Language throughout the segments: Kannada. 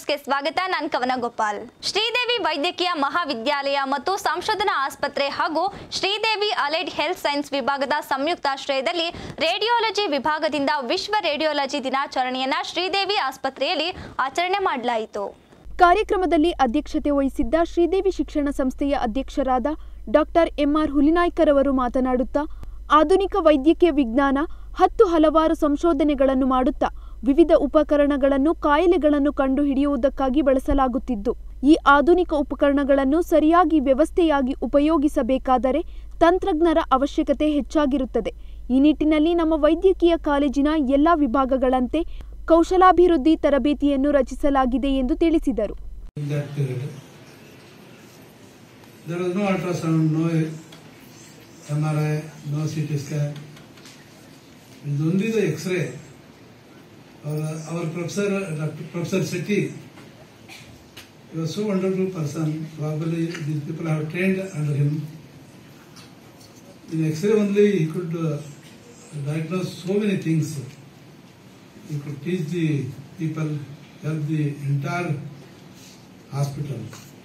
ನ್ಯೂಸ್ಗೆ ಸ್ವಾಗತ ನಾನು ಕವನ ಗೋಪಾಲ್ ಶ್ರೀದೇವಿ ವೈದ್ಯಕೀಯ ಮಹಾವಿದ್ಯಾಲಯ ಮತ್ತು ಸಂಶೋಧನಾ ಆಸ್ಪತ್ರೆ ಹಾಗೂ ಶ್ರೀದೇವಿ ಅಲೈಡ್ ಹೆಲ್ತ್ ಸೈನ್ಸ್ ವಿಭಾಗದ ಸಂಯುಕ್ತಾಶ್ರಯದಲ್ಲಿ ರೇಡಿಯಾಲಜಿ ವಿಭಾಗದಿಂದ ವಿಶ್ವ ರೇಡಿಯಾಲಜಿ ದಿನಾಚರಣೆಯನ್ನ ಶ್ರೀದೇವಿ ಆಸ್ಪತ್ರೆಯಲ್ಲಿ ಆಚರಣೆ ಮಾಡಲಾಯಿತು ಕಾರ್ಯಕ್ರಮದಲ್ಲಿ ಅಧ್ಯಕ್ಷತೆ ವಹಿಸಿದ್ದ ಶ್ರೀದೇವಿ ಶಿಕ್ಷಣ ಸಂಸ್ಥೆಯ ಅಧ್ಯಕ್ಷರಾದ ಡಾಕ್ಟರ್ ಎಂಆರ್ ಹುಲಿನಾಯ್ಕರ್ ಅವರು ಮಾತನಾಡುತ್ತಾ ಆಧುನಿಕ ವೈದ್ಯಕೀಯ ವಿಜ್ಞಾನ ಹತ್ತು ಹಲವಾರು ಸಂಶೋಧನೆಗಳನ್ನು ಮಾಡುತ್ತಾ ವಿವಿಧ ಉಪಕರಣಗಳನ್ನು ಕಾಯಿಲೆಗಳನ್ನು ಕಂಡುಹಿಡಿಯುವುದಕ್ಕಾಗಿ ಬಳಸಲಾಗುತ್ತಿದ್ದು ಈ ಆಧುನಿಕ ಉಪಕರಣಗಳನ್ನು ಸರಿಯಾಗಿ ವ್ಯವಸ್ಥೆಯಾಗಿ ಉಪಯೋಗಿಸಬೇಕಾದರೆ ತಂತ್ರಜ್ಞರ ಅವಶ್ಯಕತೆ ಹೆಚ್ಚಾಗಿರುತ್ತದೆ ಈ ನಿಟ್ಟಿನಲ್ಲಿ ನಮ್ಮ ವೈದ್ಯಕೀಯ ಕಾಲೇಜಿನ ಎಲ್ಲ ವಿಭಾಗಗಳಂತೆ ಕೌಶಲಾಭಿವೃದ್ಧಿ ತರಬೇತಿಯನ್ನು ರಚಿಸಲಾಗಿದೆ ಎಂದು ತಿಳಿಸಿದರು in that period. There was no ultrasound, no MRI, no CT scan. It was only the X-ray. Our, our professor, Dr. Professor Sethi, he was so wonderful person. Probably these people have trained under him. In X-ray only he could uh, diagnose so many things. He could teach the people, help the entire hospital.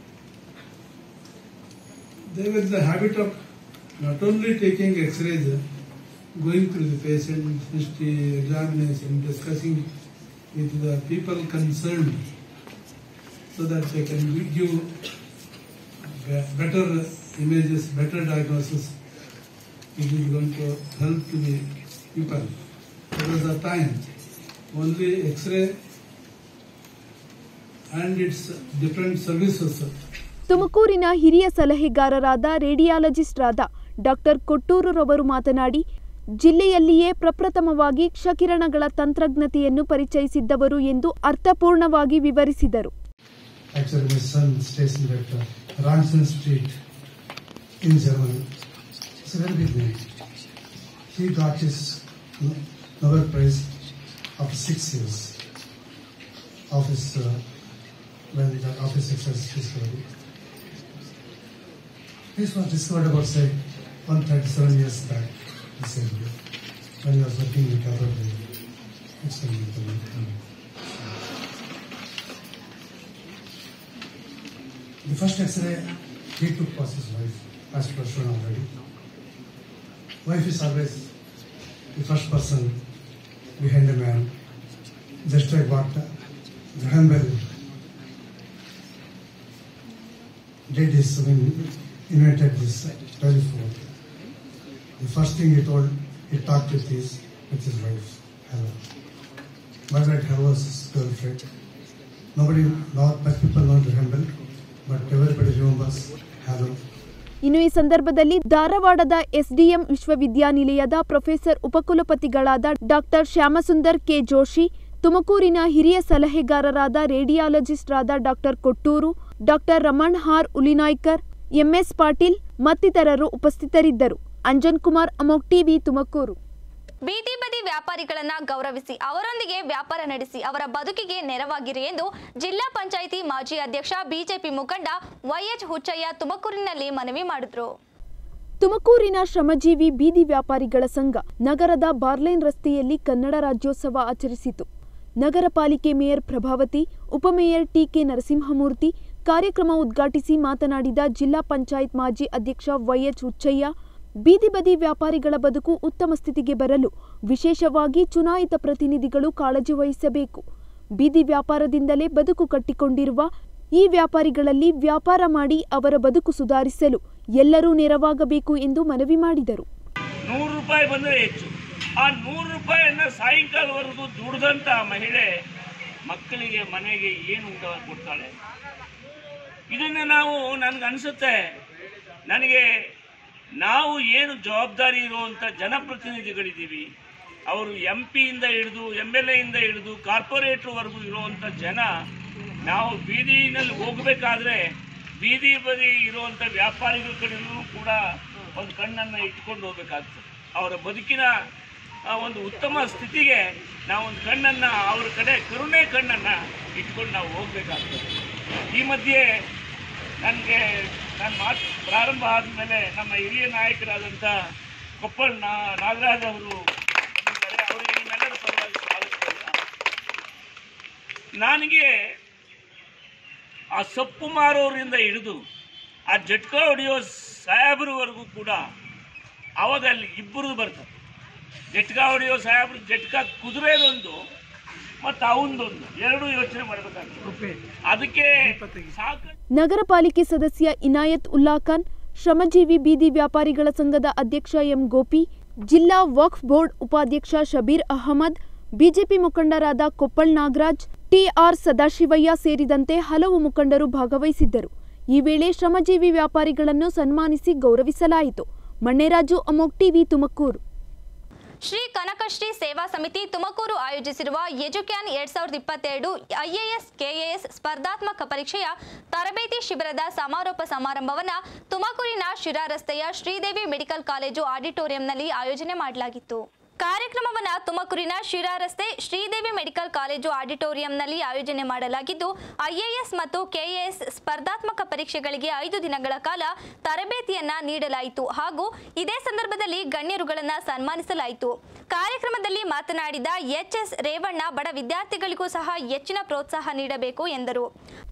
They were in the habit of not only taking X-rays, going through the patient history, examination, discussing with the people concerned, so that they can give be- better images, better diagnosis. It is going to help to the people. There was a time only X-ray and its different services. ತುಮಕೂರಿನ ಹಿರಿಯ ಸಲಹೆಗಾರರಾದ ರೇಡಿಯಾಲಜಿಸ್ಟ್ರಾದ ಡಾಕ್ಟರ್ ಕೊಟ್ಟೂರುರವರು ಮಾತನಾಡಿ ಜಿಲ್ಲೆಯಲ್ಲಿಯೇ ಪ್ರಪ್ರಥಮವಾಗಿ ಕ್ಷಕಿರಣಗಳ ತಂತ್ರಜ್ಞತೆಯನ್ನು ಪರಿಚಯಿಸಿದ್ದವರು ಎಂದು ಅರ್ಥಪೂರ್ಣವಾಗಿ ವಿವರಿಸಿದರು Actually, my son stays in that uh, Ranson Street in Germany. It's a very big name. He got his No- Nobel Prize after six years of his uh, when the of his success discovery. This was discovered about say 137 years back, he said, when he was working in Capital Experimental. The first X-ray he took was his wife, as was shown already. Wife is always the first person behind a man, just like what Graham Bell did is when he invented this telephone. The first thing he told, he talked with his with his wife, Helen. Margaret Helen was his girlfriend. Nobody, not much people know Graham Bell, but everybody remembers Helen. ಇನ್ನು ಈ ಸಂದರ್ಭದಲ್ಲಿ ಧಾರವಾಡದ ಎಸ್ಡಿಎಂ ವಿಶ್ವವಿದ್ಯಾನಿಲಯದ ಪ್ರೊಫೆಸರ್ ಉಪಕುಲಪತಿಗಳಾದ ಡಾಕ್ಟರ್ ಶ್ಯಾಮಸುಂದರ್ ಕೆ ಜೋಶಿ ತುಮಕೂರಿನ ಹಿರಿಯ ಸಲಹೆಗಾರರಾದ ರೇಡಿಯಾಲಜಿಸ್ಟ್ರಾದ ಡಾಕ್ಟರ್ ಕೊಟ್ಟೂರು ಡಾಕ್ಟರ್ ರಮಣ್ ಹಾರ್ ಉಲಿನಾಯ್ಕರ್ ಎಂಎಸ್ ಪಾಟೀಲ್ ಮತ್ತಿತರರು ಉಪಸ್ಥಿತರಿದ್ದರು ಅಂಜನ್ ಕುಮಾರ್ ಅಮೋಕ್ ಟಿವಿ ತುಮಕೂರು ಬೀದಿ ಬದಿ ವ್ಯಾಪಾರಿಗಳನ್ನ ಗೌರವಿಸಿ ಅವರೊಂದಿಗೆ ವ್ಯಾಪಾರ ನಡೆಸಿ ಅವರ ಬದುಕಿಗೆ ನೆರವಾಗಿರಿ ಎಂದು ಜಿಲ್ಲಾ ಪಂಚಾಯಿತಿ ಮಾಜಿ ಅಧ್ಯಕ್ಷ ಬಿಜೆಪಿ ಮುಖಂಡ ವೈಎಚ್ ಹುಚ್ಚಯ್ಯ ತುಮಕೂರಿನಲ್ಲಿ ಮನವಿ ಮಾಡಿದ್ರು ತುಮಕೂರಿನ ಶ್ರಮಜೀವಿ ಬೀದಿ ವ್ಯಾಪಾರಿಗಳ ಸಂಘ ನಗರದ ಬಾರ್ಲೈನ್ ರಸ್ತೆಯಲ್ಲಿ ಕನ್ನಡ ರಾಜ್ಯೋತ್ಸವ ಆಚರಿಸಿತು ನಗರ ಪಾಲಿಕೆ ಮೇಯರ್ ಪ್ರಭಾವತಿ ಉಪಮೇಯರ್ ಟಿಕೆ ನರಸಿಂಹಮೂರ್ತಿ ಕಾರ್ಯಕ್ರಮ ಉದ್ಘಾಟಿಸಿ ಮಾತನಾಡಿದ ಜಿಲ್ಲಾ ಪಂಚಾಯತ್ ಮಾಜಿ ಅಧ್ಯಕ್ಷ ವೈಎಚ್ ಹುಚ್ಚಯ್ಯ ಬೀದಿ ಬದಿ ವ್ಯಾಪಾರಿಗಳ ಬದುಕು ಉತ್ತಮ ಸ್ಥಿತಿಗೆ ಬರಲು ವಿಶೇಷವಾಗಿ ಚುನಾಯಿತ ಪ್ರತಿನಿಧಿಗಳು ಕಾಳಜಿ ವಹಿಸಬೇಕು ಬೀದಿ ವ್ಯಾಪಾರದಿಂದಲೇ ಬದುಕು ಕಟ್ಟಿಕೊಂಡಿರುವ ಈ ವ್ಯಾಪಾರಿಗಳಲ್ಲಿ ವ್ಯಾಪಾರ ಮಾಡಿ ಅವರ ಬದುಕು ಸುಧಾರಿಸಲು ಎಲ್ಲರೂ ನೆರವಾಗಬೇಕು ಎಂದು ಮನವಿ ಮಾಡಿದರು ನೂರು ರೂಪಾಯಿ ಬಂದರೆ ಹೆಚ್ಚು ಆ ನೂರು ರೂಪಾಯಿಯನ್ನ ಸಾಯಂಕಾಲವರೆಗೂ ದುಡ್ದಂತ ಮಹಿಳೆ ಮಕ್ಕಳಿಗೆ ಮನೆಗೆ ಏನು ಊಟ ಕೊಡ್ತಾಳೆ ಇದನ್ನು ನಾವು ನನಗನ್ಸುತ್ತೆ ನನಗೆ ನಾವು ಏನು ಜವಾಬ್ದಾರಿ ಇರುವಂಥ ಜನಪ್ರತಿನಿಧಿಗಳಿದ್ದೀವಿ ಅವರು ಎಂ ಪಿಯಿಂದ ಹಿಡಿದು ಎಮ್ ಎಲ್ ಎಯಿಂದ ಹಿಡಿದು ಕಾರ್ಪೊರೇಟ್ರ್ವರೆಗೂ ಇರುವಂಥ ಜನ ನಾವು ಬೀದಿನಲ್ಲಿ ಹೋಗಬೇಕಾದ್ರೆ ಬೀದಿ ಬದಿ ಇರುವಂಥ ವ್ಯಾಪಾರಿಗಳ ಕಡೆಯೂ ಕೂಡ ಒಂದು ಕಣ್ಣನ್ನು ಇಟ್ಕೊಂಡು ಹೋಗ್ಬೇಕಾಗ್ತದೆ ಅವರ ಬದುಕಿನ ಆ ಒಂದು ಉತ್ತಮ ಸ್ಥಿತಿಗೆ ನಾವು ಒಂದು ಕಣ್ಣನ್ನು ಅವ್ರ ಕಡೆ ಕರುಣೆ ಕಣ್ಣನ್ನು ಇಟ್ಕೊಂಡು ನಾವು ಹೋಗ್ಬೇಕಾಗ್ತದೆ ಈ ಮಧ್ಯೆ ನನಗೆ ನನ್ನ ಮಾತು ಪ್ರಾರಂಭ ಆದಮೇಲೆ ನಮ್ಮ ಹಿರಿಯ ನಾಯಕರಾದಂಥ ಕೊಪ್ಪಳ ನಾ ನಾಗರಾಜ್ ಅವರು ಬಂದಿದ್ದಾರೆ. ಅವರಿಗೆ ನಿಮ್ಮೆಲ್ಲರ ಪರವಾಗಿ ಸ್ವಾಗತ ನನಗೆ ಆ ಸೊಪ್ಪು ಮಾರೋರಿಂದ ಹಿಡಿದು ಆ ಜಟ್ಕ ಹೊಡೆಯೋ ಸಾಹೇಬ್ರವರೆಗೂ ಕೂಡ ಅವಾಗ ಅಲ್ಲಿ ಇಬ್ಬರದು ಬರ್ತದೆ ಜಟ್ಕ ಹೊಡೆಯೋ ಸಾಹೇಬ್ರು ಜಟ್ಕ ಕುದುರೆದೊಂದು ಮತ್ತು ಅವನದೊಂದು ಎರಡೂ ಯೋಚನೆ ಮಾಡಬೇಕಾಗ್ತದೆ ಅದಕ್ಕೆ ಸಾಕು ನಗರ ಪಾಲಿಕೆ ಸದಸ್ಯ ಇನಾಯತ್ ಉಲ್ಲಾ ಖಾನ್ ಶ್ರಮಜೀವಿ ಬೀದಿ ವ್ಯಾಪಾರಿಗಳ ಸಂಘದ ಅಧ್ಯಕ್ಷ ಎಂ ಗೋಪಿ ಜಿಲ್ಲಾ ವಕ್ಫ್ ಬೋರ್ಡ್ ಉಪಾಧ್ಯಕ್ಷ ಶಬೀರ್ ಅಹಮದ್ ಬಿಜೆಪಿ ಮುಖಂಡರಾದ ಕೊಪ್ಪಳ್ ನಾಗರಾಜ್ ಟಿಆರ್ ಸದಾಶಿವಯ್ಯ ಸೇರಿದಂತೆ ಹಲವು ಮುಖಂಡರು ಭಾಗವಹಿಸಿದ್ದರು ಈ ವೇಳೆ ಶ್ರಮಜೀವಿ ವ್ಯಾಪಾರಿಗಳನ್ನು ಸನ್ಮಾನಿಸಿ ಗೌರವಿಸಲಾಯಿತು ಮಣ್ಣೇರಾಜು ಅಮೋಕ್ ಟಿವಿ ತುಮಕೂರು ಶ್ರೀ ಕನಕಶ್ರೀ ಸೇವಾ ಸಮಿತಿ ತುಮಕೂರು ಆಯೋಜಿಸಿರುವ ಎಜುಕ್ಯಾನ್ ಎರಡ್ ಸಾವಿರದ ಇಪ್ಪತ್ತೆರಡು ಐಎಎಸ್ ಕೆಎಎಸ್ ಸ್ಪರ್ಧಾತ್ಮಕ ಪರೀಕ್ಷೆಯ ತರಬೇತಿ ಶಿಬಿರದ ಸಮಾರೋಪ ಸಮಾರಂಭವನ್ನು ತುಮಕೂರಿನ ಶಿರಾ ರಸ್ತೆಯ ಶ್ರೀದೇವಿ ಮೆಡಿಕಲ್ ಕಾಲೇಜು ಆಡಿಟೋರಿಯಂನಲ್ಲಿ ಆಯೋಜನೆ ಮಾಡಲಾಗಿತ್ತು ಕಾರ್ಯಕ್ರಮವನ್ನು ತುಮಕೂರಿನ ಶಿರಾ ರಸ್ತೆ ಶ್ರೀದೇವಿ ಮೆಡಿಕಲ್ ಕಾಲೇಜು ಆಡಿಟೋರಿಯಂನಲ್ಲಿ ಆಯೋಜನೆ ಮಾಡಲಾಗಿದ್ದು ಐಎಎಸ್ ಮತ್ತು ಕೆಎಎಸ್ ಸ್ಪರ್ಧಾತ್ಮಕ ಪರೀಕ್ಷೆಗಳಿಗೆ ಐದು ದಿನಗಳ ಕಾಲ ತರಬೇತಿಯನ್ನ ನೀಡಲಾಯಿತು ಹಾಗೂ ಇದೇ ಸಂದರ್ಭದಲ್ಲಿ ಗಣ್ಯರುಗಳನ್ನು ಸನ್ಮಾನಿಸಲಾಯಿತು ಕಾರ್ಯಕ್ರಮದಲ್ಲಿ ಮಾತನಾಡಿದ ಎಚ್ಎಸ್ ರೇವಣ್ಣ ಬಡ ವಿದ್ಯಾರ್ಥಿಗಳಿಗೂ ಸಹ ಹೆಚ್ಚಿನ ಪ್ರೋತ್ಸಾಹ ನೀಡಬೇಕು ಎಂದರು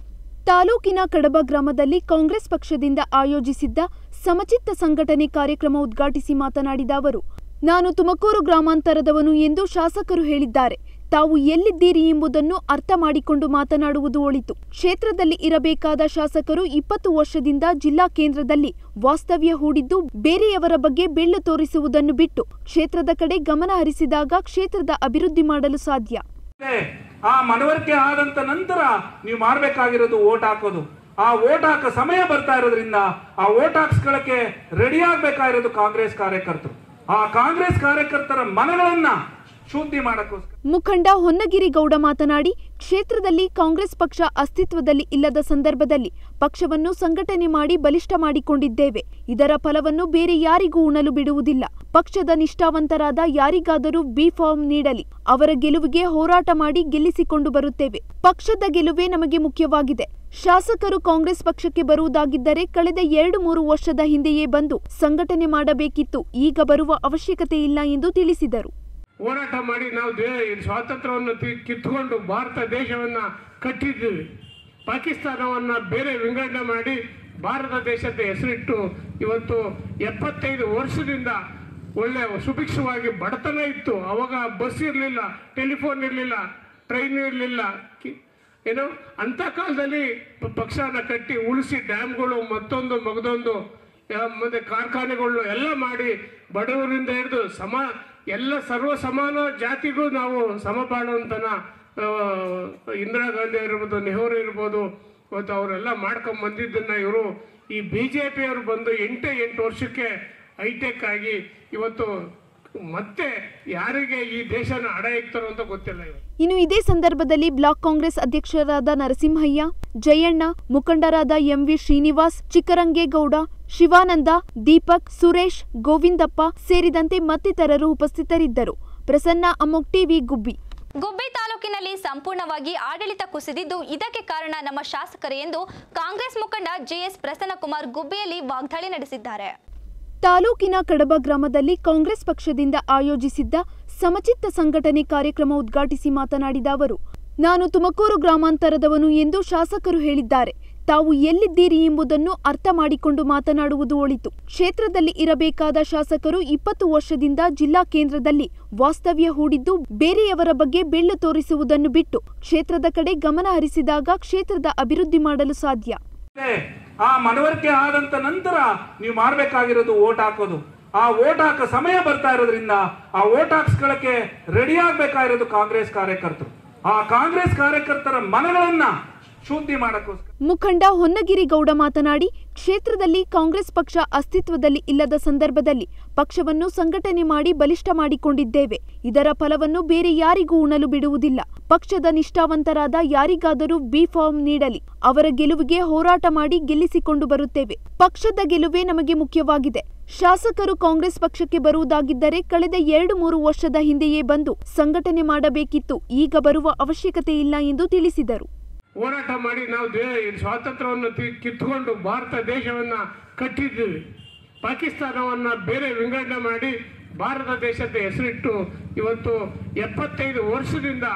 ತಾಲೂಕಿನ ಕಡಬ ಗ್ರಾಮದಲ್ಲಿ ಕಾಂಗ್ರೆಸ್ ಪಕ್ಷದಿಂದ ಆಯೋಜಿಸಿದ್ದ ಸಮಚಿತ್ತ ಸಂಘಟನೆ ಕಾರ್ಯಕ್ರಮ ಉದ್ಘಾಟಿಸಿ ಮಾತನಾಡಿದ ಅವರು ನಾನು ತುಮಕೂರು ಗ್ರಾಮಾಂತರದವನು ಎಂದು ಶಾಸಕರು ಹೇಳಿದ್ದಾರೆ ತಾವು ಎಲ್ಲಿದ್ದೀರಿ ಎಂಬುದನ್ನು ಅರ್ಥ ಮಾಡಿಕೊಂಡು ಮಾತನಾಡುವುದು ಒಳಿತು ಕ್ಷೇತ್ರದಲ್ಲಿ ಇರಬೇಕಾದ ಶಾಸಕರು ಇಪ್ಪತ್ತು ವರ್ಷದಿಂದ ಜಿಲ್ಲಾ ಕೇಂದ್ರದಲ್ಲಿ ವಾಸ್ತವ್ಯ ಹೂಡಿದ್ದು ಬೇರೆಯವರ ಬಗ್ಗೆ ಬೆಳ್ಳು ತೋರಿಸುವುದನ್ನು ಬಿಟ್ಟು ಕ್ಷೇತ್ರದ ಕಡೆ ಗಮನ ಹರಿಸಿದಾಗ ಕ್ಷೇತ್ರದ ಅಭಿವೃದ್ಧಿ ಮಾಡಲು ಸಾಧ್ಯ ಇದೆ. ಆ ಮನವರಿಕೆ ಆದಂತ ನಂತರ ನೀವು ಮಾಡಬೇಕಾಗಿರೋದು ಓಟ್ ಹಾಕೋದು ಆ ಓಟ್ ಹಾಕೋ ಸಮಯ ಬರ್ತಾ ಇರೋದ್ರಿಂದ ಆ ಓಟ್ ಹಾಕ್ಸ್ಕೊಳ್ಳಕ್ಕೆ ರೆಡಿ ಆಗ್ಬೇಕಾಗಿರೋದು ಕಾಂಗ್ರೆಸ್ ಕಾರ್ಯಕರ್ತರು ಆ ಕಾಂಗ್ರೆಸ್ ಕಾರ್ಯಕರ್ತರ ಮನಗಳನ್ನ ಶುದ್ಧಿ ಮಾಡಕ್ಕೋಸ್ಕರ ಮುಖಂಡ ಹೊನ್ನಗಿರಿ ಗೌಡ ಮಾತನಾಡಿ ಕ್ಷೇತ್ರದಲ್ಲಿ ಕಾಂಗ್ರೆಸ್ ಪಕ್ಷ ಅಸ್ತಿತ್ವದಲ್ಲಿ ಇಲ್ಲದ ಸಂದರ್ಭದಲ್ಲಿ ಪಕ್ಷವನ್ನು ಸಂಘಟನೆ ಮಾಡಿ ಬಲಿಷ್ಠ ಮಾಡಿಕೊಂಡಿದ್ದೇವೆ ಇದರ ಫಲವನ್ನು ಬೇರೆ ಯಾರಿಗೂ ಉಣಲು ಬಿಡುವುದಿಲ್ಲ ಪಕ್ಷದ ನಿಷ್ಠಾವಂತರಾದ ಯಾರಿಗಾದರೂ ಬಿ ಫಾರ್ಮ್ ನೀಡಲಿ ಅವರ ಗೆಲುವಿಗೆ ಹೋರಾಟ ಮಾಡಿ ಗೆಲ್ಲಿಸಿಕೊಂಡು ಬರುತ್ತೇವೆ ಪಕ್ಷದ ಗೆಲುವೇ ನಮಗೆ ಮುಖ್ಯವಾಗಿದೆ ಶಾಸಕರು ಕಾಂಗ್ರೆಸ್ ಪಕ್ಷಕ್ಕೆ ಬರುವುದಾಗಿದ್ದರೆ ಕಳೆದ ಎರಡು ಮೂರು ವರ್ಷದ ಹಿಂದೆಯೇ ಬಂದು ಸಂಘಟನೆ ಮಾಡಬೇಕಿತ್ತು ಈಗ ಬರುವ ಅವಶ್ಯಕತೆ ಇಲ್ಲ ಎಂದು ತಿಳಿಸಿದರು ಹೋರಾಟ ಮಾಡಿ ನಾವು ದೇ ಸ್ವಾತಂತ್ರ್ಯವನ್ನು ತಿ- ಕಿತ್ಕೊಂಡು ಭಾರತ ದೇಶವನ್ನ ಕಟ್ಟಿದ್ದೀವಿ ಪಾಕಿಸ್ತಾನವನ್ನ ಬೇರೆ ವಿಂಗಡಣೆ ಮಾಡಿ ಭಾರತ ದೇಶದ ಹೆಸರಿಟ್ಟು ಇವತ್ತು ಎಪ್ಪತ್ತೈದು ವರ್ಷದಿಂದ ಒಳ್ಳೆ ಸುಭಿಕ್ಷವಾಗಿ ಬಡತನ ಇತ್ತು ಅವಾಗ ಬಸ್ ಇರಲಿಲ್ಲ ಟೆಲಿಫೋನ್ ಇರಲಿಲ್ಲ ಟ್ರೈನ್ ಇರಲಿಲ್ಲ ಏನು ಅಂಥ ಕಾಲದಲ್ಲಿ ಪ- ಪಕ್ಷನ ಕಟ್ಟಿ ಉಳಿಸಿ ಡ್ಯಾಮ್ಗಳು ಮತ್ತೊಂದು ಮಗದೊಂದು ಆ, ಮತ್ತೆ ಕಾರ್ಖಾನೆಗಳು ಎಲ್ಲ ಮಾಡಿ ಬಡವರಿಂದ ಹಿಡಿದು ಸಮ ಎಲ್ಲ ಸರ್ವ ಸಮಾನ ಜಾತಿಗೂ ನಾವು ಸಮಬಾಳುವಂತನ ಆ, ಇಂದಿರಾ ಗಾಂಧಿ ಇರ್ಬೋದು ನೆಹರು ಇರ್ಬೋದು ಇವತ್ತು ಅವರೆಲ್ಲ ಮಾಡ್ಕೊಂಡ್ ಬಂದಿದ್ದನ್ನ ಇವರು ಈ ಬಿ ಜೆ ಪಿಯವರು ಬಂದು ಎಂಟೇ ಎಂಟು ವರ್ಷಕ್ಕೆ ಹೈಟೆಕ್ ಆಗಿ ಇವತ್ತು ಮತ್ತೆ ಯಾರಿಗೆ ಈ ದೇಶನ ಅಡ ಇಕ್ತಾರೋ ಅಂತ ಗೊತ್ತಿಲ್ಲ ಇವತ್ತು ಇನ್ನು ಇದೇ ಸಂದರ್ಭದಲ್ಲಿ ಬ್ಲಾಕ್ ಕಾಂಗ್ರೆಸ್ ಅಧ್ಯಕ್ಷರಾದ ನರಸಿಂಹಯ್ಯ ಜಯಣ್ಣ ಮುಖಂಡರಾದ ಎಂವಿ ಶ್ರೀನಿವಾಸ್ ಚಿಕ್ಕರಂಗೇಗೌಡ ಶಿವಾನಂದ ದೀಪಕ್ ಸುರೇಶ್ ಗೋವಿಂದಪ್ಪ ಸೇರಿದಂತೆ ಮತ್ತಿತರರು ಉಪಸ್ಥಿತರಿದ್ದರು ಪ್ರಸನ್ನ ಅಮೋಕ್ ಟಿವಿ ಗುಬ್ಬಿ ಗುಬ್ಬಿ ತಾಲೂಕಿನಲ್ಲಿ ಸಂಪೂರ್ಣವಾಗಿ ಆಡಳಿತ ಕುಸಿದಿದ್ದು ಇದಕ್ಕೆ ಕಾರಣ ನಮ್ಮ ಶಾಸಕರು ಎಂದು ಕಾಂಗ್ರೆಸ್ ಮುಖಂಡ ಜೆಎಸ್ ಪ್ರಸನ್ನಕುಮಾರ್ ಗುಬ್ಬಿಯಲ್ಲಿ ವಾಗ್ದಾಳಿ ನಡೆಸಿದ್ದಾರೆ ತಾಲೂಕಿನ ಕಡಬ ಗ್ರಾಮದಲ್ಲಿ ಕಾಂಗ್ರೆಸ್ ಪಕ್ಷದಿಂದ ಆಯೋಜಿಸಿದ್ದ ಸಮಚಿತ್ತ ಸಂಘಟನೆ ಕಾರ್ಯಕ್ರಮ ಉದ್ಘಾಟಿಸಿ ಮಾತನಾಡಿದ ಅವರು ನಾನು ತುಮಕೂರು ಗ್ರಾಮಾಂತರದವನು ಎಂದು ಶಾಸಕರು ಹೇಳಿದ್ದಾರೆ ತಾವು ಎಲ್ಲಿದ್ದೀರಿ ಎಂಬುದನ್ನು ಅರ್ಥ ಮಾಡಿಕೊಂಡು ಮಾತನಾಡುವುದು ಒಳಿತು ಕ್ಷೇತ್ರದಲ್ಲಿ ಇರಬೇಕಾದ ಶಾಸಕರು ಇಪ್ಪತ್ತು ವರ್ಷದಿಂದ ಜಿಲ್ಲಾ ಕೇಂದ್ರದಲ್ಲಿ ವಾಸ್ತವ್ಯ ಹೂಡಿದ್ದು ಬೇರೆಯವರ ಬಗ್ಗೆ ಬೆಳ್ಳು ತೋರಿಸುವುದನ್ನು ಬಿಟ್ಟು ಕ್ಷೇತ್ರದ ಕಡೆ ಗಮನ ಹರಿಸಿದಾಗ ಕ್ಷೇತ್ರದ ಅಭಿವೃದ್ಧಿ ಮಾಡಲು ಸಾಧ್ಯ ಇದೆ. ಆ ಮನವರಿಕೆ ಆದಂತ ನಂತರ ನೀವು ಮಾಡಬೇಕಾಗಿರೋದು ಓಟ್ ಹಾಕೋದು ಆ ಓಟ್ ಹಾಕೋ ಸಮಯ ಬರ್ತಾ ಇರೋದ್ರಿಂದ ಆ ಓಟ್ ಹಾಕ್ಸ್ಕೊಳ್ಳಕ್ಕೆ ರೆಡಿ ಆಗ್ಬೇಕಾಗಿರೋದು ಕಾಂಗ್ರೆಸ್ ಕಾರ್ಯಕರ್ತರು ಆ ಕಾಂಗ್ರೆಸ್ ಕಾರ್ಯಕರ್ತರ ಮನಗಳನ್ನ ಶುದ್ಧಿ ಮಾಡಕ್ಕೋಸ್ಕರ ಮುಖಂಡ ಹೊನ್ನಗಿರಿ ಗೌಡ ಮಾತನಾಡಿ ಕ್ಷೇತ್ರದಲ್ಲಿ ಕಾಂಗ್ರೆಸ್ ಪಕ್ಷ ಅಸ್ತಿತ್ವದಲ್ಲಿ ಇಲ್ಲದ ಸಂದರ್ಭದಲ್ಲಿ ಪಕ್ಷವನ್ನು ಸಂಘಟನೆ ಮಾಡಿ ಬಲಿಷ್ಠ ಮಾಡಿಕೊಂಡಿದ್ದೇವೆ ಇದರ ಫಲವನ್ನು ಬೇರೆ ಯಾರಿಗೂ ಉಣಲು ಬಿಡುವುದಿಲ್ಲ ಪಕ್ಷದ ನಿಷ್ಠಾವಂತರಾದ ಯಾರಿಗಾದರೂ ಬಿ ಫಾರ್ಮ್ ನೀಡಲಿ ಅವರ ಗೆಲುವಿಗೆ ಹೋರಾಟ ಮಾಡಿ ಗೆಲ್ಲಿಸಿಕೊಂಡು ಬರುತ್ತೇವೆ ಪಕ್ಷದ ಗೆಲುವೇ ನಮಗೆ ಮುಖ್ಯವಾಗಿದೆ ಶಾಸಕರು ಕಾಂಗ್ರೆಸ್ ಪಕ್ಷಕ್ಕೆ ಬರುವುದಾಗಿದ್ದರೆ ಕಳೆದ ಎರಡು ಮೂರು ವರ್ಷದ ಹಿಂದೆಯೇ ಬಂದು ಸಂಘಟನೆ ಮಾಡಬೇಕಿತ್ತು ಈಗ ಬರುವ ಅವಶ್ಯಕತೆ ಇಲ್ಲ ಎಂದು ತಿಳಿಸಿದರು ಹೋರಾಟ ಮಾಡಿ ನಾವು ದೇ ಸ್ವಾತಂತ್ರ್ಯವನ್ನು ತಿ- ಕಿತ್ಕೊಂಡು ಭಾರತ ದೇಶವನ್ನ ಕಟ್ಟಿದ್ದೀವಿ ಪಾಕಿಸ್ತಾನವನ್ನ ಬೇರೆ ವಿಂಗಡಣೆ ಮಾಡಿ ಭಾರತ ದೇಶದ ಹೆಸರಿಟ್ಟು ಇವತ್ತು ಎಪ್ಪತ್ತೈದು ವರ್ಷದಿಂದ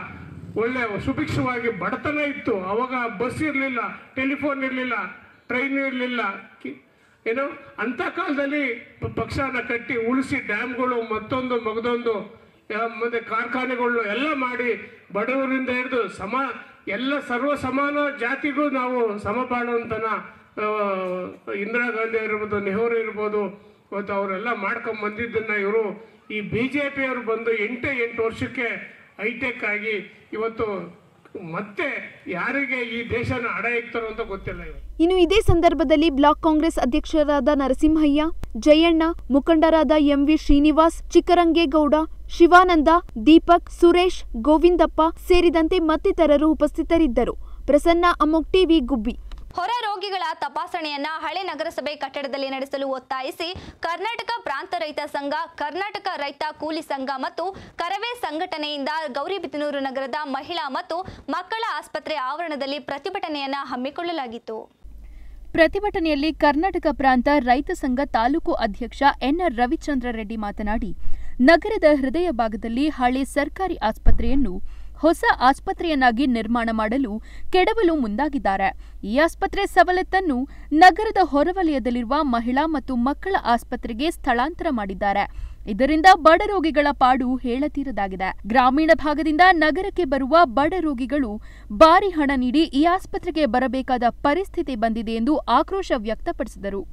ಒಳ್ಳೆ ಸುಭಿಕ್ಷವಾಗಿ ಬಡತನ ಇತ್ತು ಅವಾಗ ಬಸ್ ಇರಲಿಲ್ಲ ಟೆಲಿಫೋನ್ ಇರಲಿಲ್ಲ ಟ್ರೈನ್ ಇರಲಿಲ್ಲ ಏನು ಅಂಥ ಕಾಲದಲ್ಲಿ ಪ- ಪಕ್ಷನ ಕಟ್ಟಿ ಉಳಿಸಿ ಡ್ಯಾಮ್ಗಳು ಮತ್ತೊಂದು ಮಗದೊಂದು ಆ, ಮತ್ತೆ ಕಾರ್ಖಾನೆಗಳು ಎಲ್ಲ ಮಾಡಿ ಬಡವರಿಂದ ಹಿಡಿದು ಸಮ ಎಲ್ಲ ಸರ್ವ ಸಮಾನ ಜಾತಿಗೂ ನಾವು ಸಮಬಾಳುವಂತನ ಆ, ಇಂದಿರಾ ಗಾಂಧಿ ಇರ್ಬೋದು ನೆಹರು ಇರ್ಬೋದು ಇವತ್ತು ಅವರೆಲ್ಲ ಮಾಡ್ಕೊಂಡ್ ಬಂದಿದ್ದನ್ನ ಇವರು ಈ ಬಿ ಜೆ ಪಿಯವರು ಬಂದು ಎಂಟೇ ಎಂಟು ವರ್ಷಕ್ಕೆ ಹೈಟೆಕ್ ಆಗಿ ಇವತ್ತು ಮತ್ತೆ ಯಾರಿಗೆ ಈ ದೇಶನ ಅಡ ಇಕ್ತಾರೋ ಅಂತ ಗೊತ್ತಿಲ್ಲ ಇವತ್ತು ಇನ್ನು ಇದೇ ಸಂದರ್ಭದಲ್ಲಿ ಬ್ಲಾಕ್ ಕಾಂಗ್ರೆಸ್ ಅಧ್ಯಕ್ಷರಾದ ನರಸಿಂಹಯ್ಯ ಜಯಣ್ಣ ಮುಖಂಡರಾದ ಎಂವಿ ಶ್ರೀನಿವಾಸ್ ಚಿಕ್ಕರಂಗೇಗೌಡ ಶಿವಾನಂದ ದೀಪಕ್ ಸುರೇಶ್ ಗೋವಿಂದಪ್ಪ ಸೇರಿದಂತೆ ಮತ್ತಿತರರು ಉಪಸ್ಥಿತರಿದ್ದರು ಪ್ರಸನ್ನ ಅಮೋಕ್ ಟಿವಿ ಗುಬ್ಬಿ ಹೊರ ರೋಗಿಗಳ ತಪಾಸಣೆಯನ್ನ ಹಳೆ ನಗರಸಭೆ ಕಟ್ಟಡದಲ್ಲಿ ನಡೆಸಲು ಒತ್ತಾಯಿಸಿ ಕರ್ನಾಟಕ ಪ್ರಾಂತ ರೈತ ಸಂಘ ಕರ್ನಾಟಕ ರೈತ ಕೂಲಿ ಸಂಘ ಮತ್ತು ಕರವೇ ಸಂಘಟನೆಯಿಂದ ಗೌರಿಬಿದನೂರು ನಗರದ ಮಹಿಳಾ ಮತ್ತು ಮಕ್ಕಳ ಆಸ್ಪತ್ರೆ ಆವರಣದಲ್ಲಿ ಪ್ರತಿಭಟನೆಯನ್ನ ಹಮ್ಮಿಕೊಳ್ಳಲಾಗಿತ್ತು ಪ್ರತಿಭಟನೆಯಲ್ಲಿ ಕರ್ನಾಟಕ ಪ್ರಾಂತ ರೈತ ಸಂಘ ತಾಲೂಕು ಅಧ್ಯಕ್ಷ ಎನ್ಆರ್ ರವಿಚಂದ್ರ ರೆಡ್ಡಿ ಮಾತನಾಡಿ ನಗರದ ಹೃದಯ ಭಾಗದಲ್ಲಿ ಹಳೆ ಸರ್ಕಾರಿ ಆಸ್ಪತ್ರೆಯನ್ನು ಹೊಸ ಆಸ್ಪತ್ರೆಯನ್ನಾಗಿ ನಿರ್ಮಾಣ ಮಾಡಲು ಕೆಡವಲು ಮುಂದಾಗಿದ್ದಾರೆ ಈ ಆಸ್ಪತ್ರೆ ಸವಲತ್ತನ್ನು ನಗರದ ಹೊರವಲಯದಲ್ಲಿರುವ ಮಹಿಳಾ ಮತ್ತು ಮಕ್ಕಳ ಆಸ್ಪತ್ರೆಗೆ ಸ್ಥಳಾಂತರ ಮಾಡಿದ್ದಾರೆ ಇದರಿಂದ ಬಡ ರೋಗಿಗಳ ಪಾಡು ಹೇಳತೀರದಾಗಿದೆ ಗ್ರಾಮೀಣ ಭಾಗದಿಂದ ನಗರಕ್ಕೆ ಬರುವ ಬಡ ರೋಗಿಗಳು ಭಾರಿ ಹಣ ನೀಡಿ ಈ ಆಸ್ಪತ್ರೆಗೆ ಬರಬೇಕಾದ ಪರಿಸ್ಥಿತಿ ಬಂದಿದೆ ಎಂದು ಆಕ್ರೋಶ ವ್ಯಕ್ತಪಡಿಸಿದರು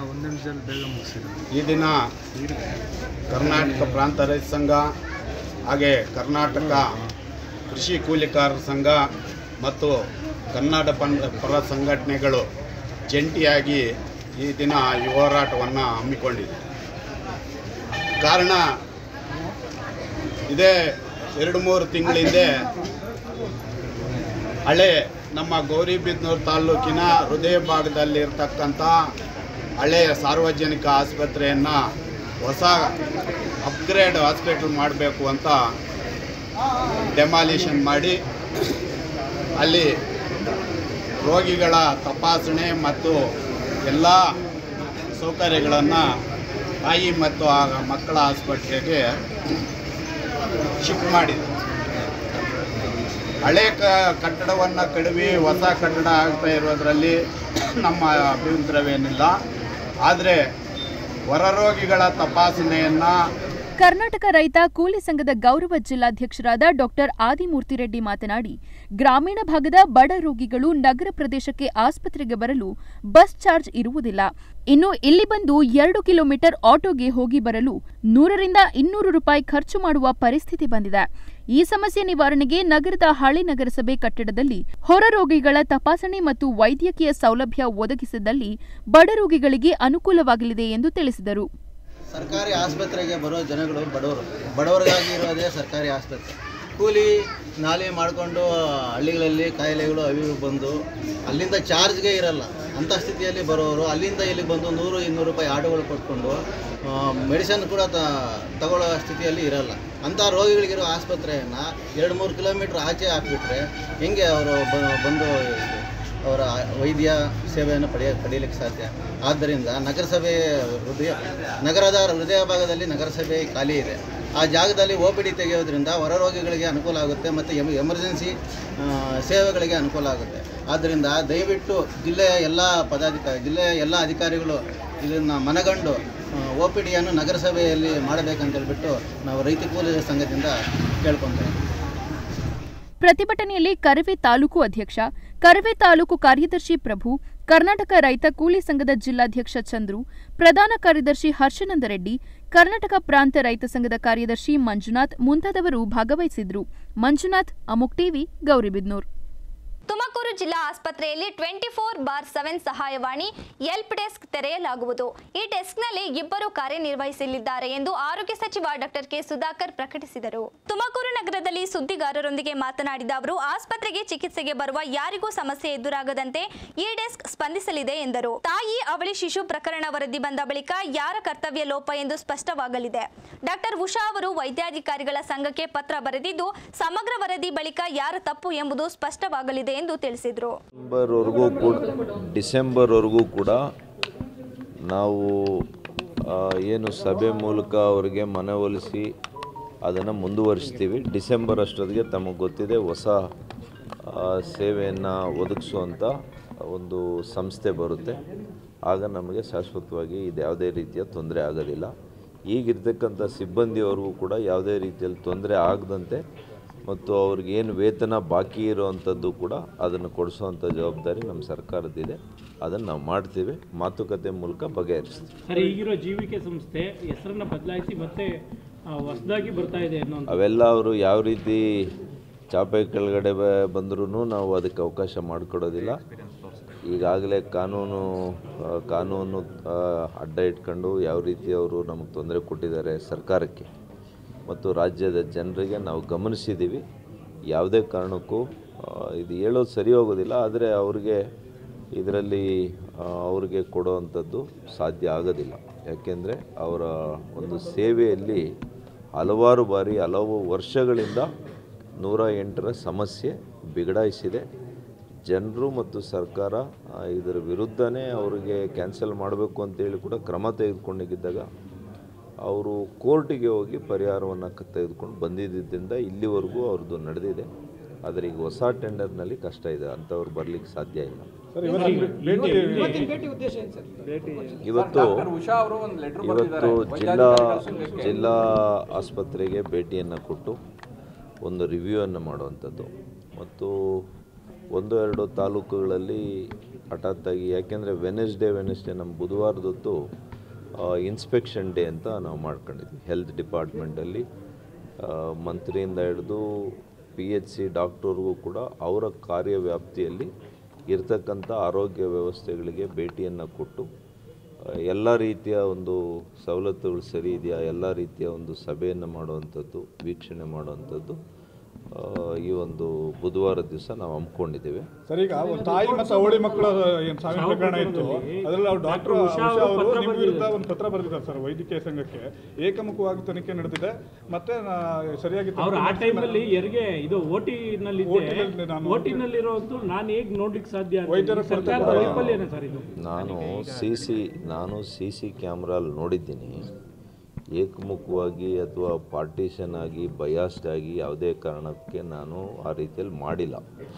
ಈ ದಿನ ಕರ್ನಾಟಕ ಪ್ರಾಂತ ರೈತ ಸಂಘ ಹಾಗೆ ಕರ್ನಾಟಕ ಕೃಷಿ ಕೂಲಿಕಾರರ ಸಂಘ ಮತ್ತು ಕನ್ನಡ ಪನ್- ಪರ ಸಂಘಟನೆಗಳು ಜಂಟಿಯಾಗಿ ಈ ದಿನ ಈ ಹೋರಾಟವನ್ನು ಹಮ್ಮಿಕೊಂಡಿದೆ ಕಾರಣ ಇದೇ ಎರಡು ಮೂರು ತಿಂಗಳ ಹಿಂದೆ ಹಳೆ ನಮ್ಮ ಗೌರಿಬಿದನೂರು ತಾಲೂಕಿನ ಹೃದಯ ಭಾಗದಲ್ಲಿರ್ತಕ್ಕಂಥ ಹಳೆಯ ಸಾರ್ವಜನಿಕ ಆಸ್ಪತ್ರೆಯನ್ನು ಹೊಸ ಅಪ್ಗ್ರೇಡ್ ಹಾಸ್ಪಿಟಲ್ ಮಾಡಬೇಕು ಅಂತ ಡೆಮಾಲಿಷನ್ ಮಾಡಿ ಅಲ್ಲಿ ರೋಗಿಗಳ ತಪಾಸಣೆ ಮತ್ತು ಎಲ್ಲ ಸೌಕರ್ಯಗಳನ್ನು ತಾಯಿ ಮತ್ತು ಆ ಮಕ್ಕಳ ಆಸ್ಪತ್ರೆಗೆ ಶಿಫ್ಟ್ ಮಾಡಿದೆ ಹಳೆ ಕ ಕಟ್ಟಡವನ್ನು ಕಡಿಮೆ ಹೊಸ ಕಟ್ಟಡ ಆಗ್ತಾ ಇರೋದರಲ್ಲಿ ನಮ್ಮ ಅಭ್ಯಂತರವೇನಿಲ್ಲ ಆದರೆ ಹೊರರೋಗಿಗಳ ತಪಾಸಣೆಯನ್ನು ಕರ್ನಾಟಕ ರೈತ ಕೂಲಿ ಸಂಘದ ಗೌರವ ಜಿಲ್ಲಾಧ್ಯಕ್ಷರಾದ ಡಾಕ್ಟರ್ ಆದಿಮೂರ್ತಿ ರೆಡ್ಡಿ ಮಾತನಾಡಿ ಗ್ರಾಮೀಣ ಭಾಗದ ಬಡ ರೋಗಿಗಳು ನಗರ ಪ್ರದೇಶಕ್ಕೆ ಆಸ್ಪತ್ರೆಗೆ ಬರಲು ಬಸ್ ಚಾರ್ಜ್ ಇರುವುದಿಲ್ಲ ಇನ್ನು ಇಲ್ಲಿ ಬಂದು ಎರಡು ಕಿಲೋಮೀಟರ್ ಆಟೋಗೆ ಹೋಗಿ ಬರಲು ನೂರರಿಂದ ಇನ್ನೂರು ರೂಪಾಯಿ ಖರ್ಚು ಮಾಡುವ ಪರಿಸ್ಥಿತಿ ಬಂದಿದೆ ಈ ಸಮಸ್ಯೆ ನಿವಾರಣೆಗೆ ನಗರದ ಹಳೆ ನಗರಸಭೆ ಕಟ್ಟಡದಲ್ಲಿ ಹೊರ ರೋಗಿಗಳ ತಪಾಸಣೆ ಮತ್ತು ವೈದ್ಯಕೀಯ ಸೌಲಭ್ಯ ಒದಗಿಸಿದಲ್ಲಿ ಬಡ ರೋಗಿಗಳಿಗೆ ಅನುಕೂಲವಾಗಲಿದೆ ಎಂದು ತಿಳಿಸಿದರು ಸರ್ಕಾರಿ ಆಸ್ಪತ್ರೆಗೆ ಬರೋ ಜನಗಳು ಬಡವರು ಬಡವರಿಗಾಗಿ ಇರೋದೇ ಸರ್ಕಾರಿ ಆಸ್ಪತ್ರೆ ಕೂಲಿ ನಾಲಿ ಮಾಡಿಕೊಂಡು ಹಳ್ಳಿಗಳಲ್ಲಿ ಕಾಯಿಲೆಗಳು ಅವು ಇವು ಬಂದು ಅಲ್ಲಿಂದ ಚಾರ್ಜ್ಗೆ ಇರಲ್ಲ ಅಂಥ ಸ್ಥಿತಿಯಲ್ಲಿ ಬರೋರು ಅಲ್ಲಿಂದ ಇಲ್ಲಿಗೆ ಬಂದು ನೂರು ಇನ್ನೂರು ರೂಪಾಯಿ ಆಟೋಗಳು ಕೊಟ್ಕೊಂಡು ಮೆಡಿಸನ್ ಕೂಡ ತ ತಗೊಳ್ಳೋ ಸ್ಥಿತಿಯಲ್ಲಿ ಇರಲ್ಲ ಅಂಥ ರೋಗಿಗಳಿಗಿರೋ ಆಸ್ಪತ್ರೆಯನ್ನು ಎರಡು ಮೂರು ಕಿಲೋಮೀಟ್ರ್ ಆಚೆ ಹಾಕ್ಬಿಟ್ರೆ ಹೆಂಗೆ ಅವರು ಬಂದು ಅವರ ವೈದ್ಯ ಸೇವೆಯನ್ನು ಪಡೆಯ ಪಡೆಯಲಿಕ್ಕೆ ಸಾಧ್ಯ ಆದ್ದರಿಂದ ನಗರಸಭೆ ಹೃದಯ ನಗರದ ಹೃದಯ ಭಾಗದಲ್ಲಿ ನಗರಸಭೆ ಖಾಲಿ ಇದೆ ಆ ಜಾಗದಲ್ಲಿ ಒ ಪಿ ಡಿ ತೆಗೆಯೋದ್ರಿಂದ ಹೊರ ರೋಗಿಗಳಿಗೆ ಅನುಕೂಲ ಆಗುತ್ತೆ ಮತ್ತು ಎಮ್ ಎಮರ್ಜೆನ್ಸಿ ಆ, ಸೇವೆಗಳಿಗೆ ಅನುಕೂಲ ಆಗುತ್ತೆ ಆದ್ದರಿಂದ ದಯವಿಟ್ಟು ಜಿಲ್ಲೆಯ ಎಲ್ಲ ಪದಾಧಿಕಾರಿ ಜಿಲ್ಲೆಯ ಎಲ್ಲ ಅಧಿಕಾರಿಗಳು ಇದನ್ನು ಮನಗಂಡು ಒ ಪಿ ಡಿಯನ್ನು ನಗರಸಭೆಯಲ್ಲಿ ಮಾಡಬೇಕಂತ ಹೇಳ್ಬಿಟ್ಟು ನಾವು ರೈತ ಕೂಲಿ ಸಂಘದಿಂದ ಕೇಳ್ಕೊತೇವೆ ಪ್ರತಿಭಟನೆಯಲ್ಲಿ ಕರವೇ ತಾಲೂಕು ಅಧ್ಯಕ್ಷ ಕರವೇ ತಾಲೂಕು ಕಾರ್ಯದರ್ಶಿ ಪ್ರಭು ಕರ್ನಾಟಕ ರೈತ ಕೂಲಿ ಸಂಘದ ಜಿಲ್ಲಾಧ್ಯಕ್ಷ ಚಂದ್ರು ಪ್ರಧಾನ ಕಾರ್ಯದರ್ಶಿ ಹರ್ಷನಂದ ರೆಡ್ಡಿ ಕರ್ನಾಟಕ ಪ್ರಾಂತ ರೈತ ಸಂಘದ ಕಾರ್ಯದರ್ಶಿ ಮಂಜುನಾಥ್ ಮುಂತಾದವರು ಭಾಗವಹಿಸಿದ್ರು ಮಂಜುನಾಥ್ ಅಮುಕ್ ಟಿವಿ ಗೌರಿಬಿದ್ನೂರ್ ತುಮಕೂರು ಜಿಲ್ಲಾ ಆಸ್ಪತ್ರೆಯಲ್ಲಿ ಟ್ವೆಂಟಿ ಫೋರ್ ಬಾರ್ ಸೆವೆನ್ ಸಹಾಯವಾಣಿ ಎಲ್ಪ್ ಡೆಸ್ಕ್ ತೆರೆಯಲಾಗುವುದು ಈ ಡೆಸ್ಕ್ನಲ್ಲಿ ಇಬ್ಬರು ಕಾರ್ಯನಿರ್ವಹಿಸಲಿದ್ದಾರೆ ಎಂದು ಆರೋಗ್ಯ ಸಚಿವ ಡಾಕ್ಟರ್ ಕೆ ಸುಧಾಕರ್ ಪ್ರಕಟಿಸಿದರು ತುಮಕೂರು ನಗರದಲ್ಲಿ ಸುದ್ದಿಗಾರರೊಂದಿಗೆ ಮಾತನಾಡಿದ ಅವರು ಆಸ್ಪತ್ರೆಗೆ ಚಿಕಿತ್ಸೆಗೆ ಬರುವ ಯಾರಿಗೂ ಸಮಸ್ಯೆ ಎದುರಾಗದಂತೆ ಈ ಡೆಸ್ಕ್ ಸ್ಪಂದಿಸಲಿದೆ ಎಂದರು ತಾಯಿ ಅವಳಿ ಶಿಶು ಪ್ರಕರಣ ವರದಿ ಬಂದ ಬಳಿಕ ಯಾರ ಕರ್ತವ್ಯ ಲೋಪ ಎಂದು ಸ್ಪಷ್ಟವಾಗಲಿದೆ ಡಾಕ್ಟರ್ ಉಷಾ ಅವರು ವೈದ್ಯಾಧಿಕಾರಿಗಳ ಸಂಘಕ್ಕೆ ಪತ್ರ ಬರೆದಿದ್ದು ಸಮಗ್ರ ವರದಿ ಬಳಿಕ ಯಾರ ತಪ್ಪು ಎಂಬುದು ಸ್ಪಷ್ಟವಾಗಲಿದೆ ಎಂದು ತಿಳಿಸಿದರು ಡಿಸೆಂಬರ್ವರೆಗೂ ಕೂಡ ಡಿಸೆಂಬರ್ವರೆಗೂ ಕೂಡ ನಾವು ಆ, ಏನು ಸಭೆ ಮೂಲಕ ಅವರಿಗೆ ಮನವೊಲಿಸಿ ಅದನ್ನು ಮುಂದುವರಿಸ್ತೀವಿ ಡಿಸೆಂಬರ್ ಅಷ್ಟೊತ್ತಿಗೆ ತಮಗೆ ಗೊತ್ತಿದೆ ಹೊಸ ಸೇವೆಯನ್ನು ಒದಗಿಸುವಂಥ ಒಂದು ಸಂಸ್ಥೆ ಬರುತ್ತೆ ಆಗ ನಮಗೆ ಶಾಶ್ವತವಾಗಿ ಇದು ಯಾವುದೇ ರೀತಿಯ ತೊಂದರೆ ಆಗೋದಿಲ್ಲ ಈಗಿರ್ತಕ್ಕಂಥ ಸಿಬ್ಬಂದಿಯವ್ರಿಗೂ ಕೂಡ ಯಾವುದೇ ರೀತಿಯಲ್ಲಿ ತೊಂದರೆ ಆಗದಂತೆ ಮತ್ತು ಅವ್ರಿಗೇನು ವೇತನ ಬಾಕಿ ಇರೋವಂಥದ್ದು ಕೂಡ ಅದನ್ನು ಕೊಡಿಸುವಂಥ ಜವಾಬ್ದಾರಿ ನಮ್ಮ ಸರ್ಕಾರದ್ದಿದೆ ಅದನ್ನು ನಾವು ಮಾಡ್ತೀವಿ ಮಾತುಕತೆ ಮೂಲಕ ಬಗೆಹರಿಸ್ತೀವಿ ಸರ್ ಈಗಿರೋ ಜೀವಿಕೆ ಸಂಸ್ಥೆ ಹೆಸರನ್ನ ಬದಲಾಯಿಸಿ ಮತ್ತೆ ಹೊಸದಾಗಿ ಬರ್ತಾ ಇದೆ ಅನ್ನೋ ಅವೆಲ್ಲ ಅವರು ಯಾವ ರೀತಿ ಚಾಪೆ ಕೆಳಗಡೆ ಬಂದ್ರೂ ನಾವು ಅದಕ್ಕೆ ಅವಕಾಶ ಮಾಡಿಕೊಡೋದಿಲ್ಲ ಈಗಾಗಲೇ ಕಾನೂನು ಆ, ಕಾನೂನು ಆ, ಅಡ್ಡ ಇಟ್ಕೊಂಡು ಯಾವ ರೀತಿ ಅವರು ನಮಗೆ ತೊಂದರೆ ಕೊಟ್ಟಿದ್ದಾರೆ ಸರ್ಕಾರಕ್ಕೆ ಮತ್ತು ರಾಜ್ಯದ ಜನರಿಗೆ ನಾವು ಗಮನಿಸಿದ್ದೀವಿ ಯಾವುದೇ ಕಾರಣಕ್ಕೂ ಆ, ಇದು ಹೇಳೋದು ಸರಿ ಹೋಗೋದಿಲ್ಲ ಆದರೆ ಅವ್ರಿಗೆ ಇದರಲ್ಲಿ ಆ, ಅವ್ರಿಗೆ ಕೊಡುವಂಥದ್ದು ಸಾಧ್ಯ ಆಗೋದಿಲ್ಲ ಯಾಕೆಂದರೆ ಅವರ ಒಂದು ಸೇವೆಯಲ್ಲಿ ಹಲವಾರು ಬಾರಿ ಹಲವು ವರ್ಷಗಳಿಂದ ನೂರ ಎಂಟರ ಸಮಸ್ಯೆ ಬಿಗಡಾಯಿಸಿದೆ ಜನರು ಮತ್ತು ಸರ್ಕಾರ ಆ, ಇದರ ವಿರುದ್ಧನೇ ಅವರಿಗೆ ಕ್ಯಾನ್ಸಲ್ ಮಾಡಬೇಕು ಅಂತೇಳಿ ಕೂಡ ಕ್ರಮ ತೆಗೆದುಕೊಂಡಿದ್ದಾಗ ಅವರು ಕೋರ್ಟಿಗೆ ಹೋಗಿ ಪರಿಹಾರವನ್ನು ಕ- ತೆಗೆದುಕೊಂಡು ಬಂದಿದ್ದರಿಂದ ಇಲ್ಲಿವರೆಗೂ ಅವ್ರದ್ದು ನಡೆದಿದೆ ಆದರೆ ಈಗ ಹೊಸ ಟೆಂಡರ್ನಲ್ಲಿ ಕಷ್ಟ ಇದೆ ಅಂಥವ್ರು ಬರಲಿಕ್ಕೆ ಸಾಧ್ಯ ಇಲ್ಲ ಇವತ್ತು ಇವತ್ತು ಜಿಲ್ಲಾ ಜಿಲ್ಲಾ ಆಸ್ಪತ್ರೆಗೆ ಭೇಟಿಯನ್ನು ಕೊಟ್ಟು ಒಂದು ರಿವ್ಯೂವನ್ನು ಮಾಡುವಂಥದ್ದು ಮತ್ತು ಒಂದು ಎರಡು ತಾಲೂಕುಗಳಲ್ಲಿ ಹಠಾತ್ತಾಗಿ ಯಾಕೆಂದರೆ ವೆನೆಸ್ಡೇ ವೆನೆಸ್ಡೇ ನಮ್ಮ ಬುಧವಾರದೊತ್ತು ಇನ್ಸ್ಪೆಕ್ಷನ್ ಡೇ ಅಂತ ನಾವು ಮಾಡ್ಕೊಂಡಿದ್ವಿ ಹೆಲ್ತ್ ಡಿಪಾರ್ಟ್ಮೆಂಟಲ್ಲಿ ಮಂತ್ರಿಯಿಂದ ಹಿಡಿದು ಪಿ ಎಚ್ ಸಿ ಡಾಕ್ಟರ್ಗೂ ಕೂಡ ಅವರ ಕಾರ್ಯವ್ಯಾಪ್ತಿಯಲ್ಲಿ ಇರ್ತಕ್ಕಂಥ ಆರೋಗ್ಯ ವ್ಯವಸ್ಥೆಗಳಿಗೆ ಭೇಟಿಯನ್ನು ಕೊಟ್ಟು ಎಲ್ಲ ರೀತಿಯ ಒಂದು ಸವಲತ್ತುಗಳು ಸರಿ ಇದೆಯಾ ಎಲ್ಲ ರೀತಿಯ ಒಂದು ಸಭೆಯನ್ನು ಮಾಡುವಂಥದ್ದು ವೀಕ್ಷಣೆ ಮಾಡುವಂಥದ್ದು ಆ, ಈ ಒಂದು ಬುಧವಾರ ದಿವಸ ನಾವು ಹಮ್ಮಿಕೊಂಡಿದ್ದೇವೆ ಸರ್ ಈಗ ಒಂದು ತಾಯಿ ಮತ್ತು ಅವಳಿ ಮಕ್ಕಳ ಏನು ಸಾವಿನ ಪ್ರಕರಣ ಇತ್ತು ಅದರಲ್ಲಿ ಅವ್ರು ಡಾಕ್ಟರ್ ಉಷಾ ಅವರು ನಿಮ್ಮ ವಿರುದ್ಧ ಒಂದು ಪತ್ರ ಬರೆದಿದ್ದಾರೆ ಸರ್ ವೈದ್ಯಕೀಯ ಸಂಘಕ್ಕೆ ಏಕಮುಖವಾಗಿ ತನಿಖೆ ನಡೆದಿದೆ ಮತ್ತೆ ನಾ- ಸರಿಯಾಗಿ ಅವ್ರು ಆ ಟೈಮಲ್ಲಿ ಹೆರಿಗೆ ಇದು ಓಟಿ ನಲ್ಲಿ OT ನಲ್ಲಿ ನಾನು- ಓಟಿ ನಲ್ಲಿರೋದು ನಾನು ಹೇಗ್ ನೋಡ್ಲಿಕ್ಕೆ ಸಾಧ್ಯ ಅಂತ ವೈದ್ಯರ ಈ ಸರ್ಕಾರದ ವೈಫಲ್ಯನೇ ಸರ್ ಇದು ನಾನು ಸಿ ಸಿ ನಾನು ಸಿ ಸಿ ಕ್ಯಾಮ್ರಲ್ಲಿ ನೋಡಿದ್ದೀನಿ ಏಕಮುಖವಾಗಿ ಅಥವಾ ಪಾರ್ಟಿಷನ್ ಆಗಿ ಬಯಾಸ್ಡ್ ಆಗಿ ಯಾವುದೇ ಕಾರಣಕ್ಕೆ ನಾನು ಆ ರೀತಿಯಲ್ಲಿ ಮಾಡಿಲ್ಲ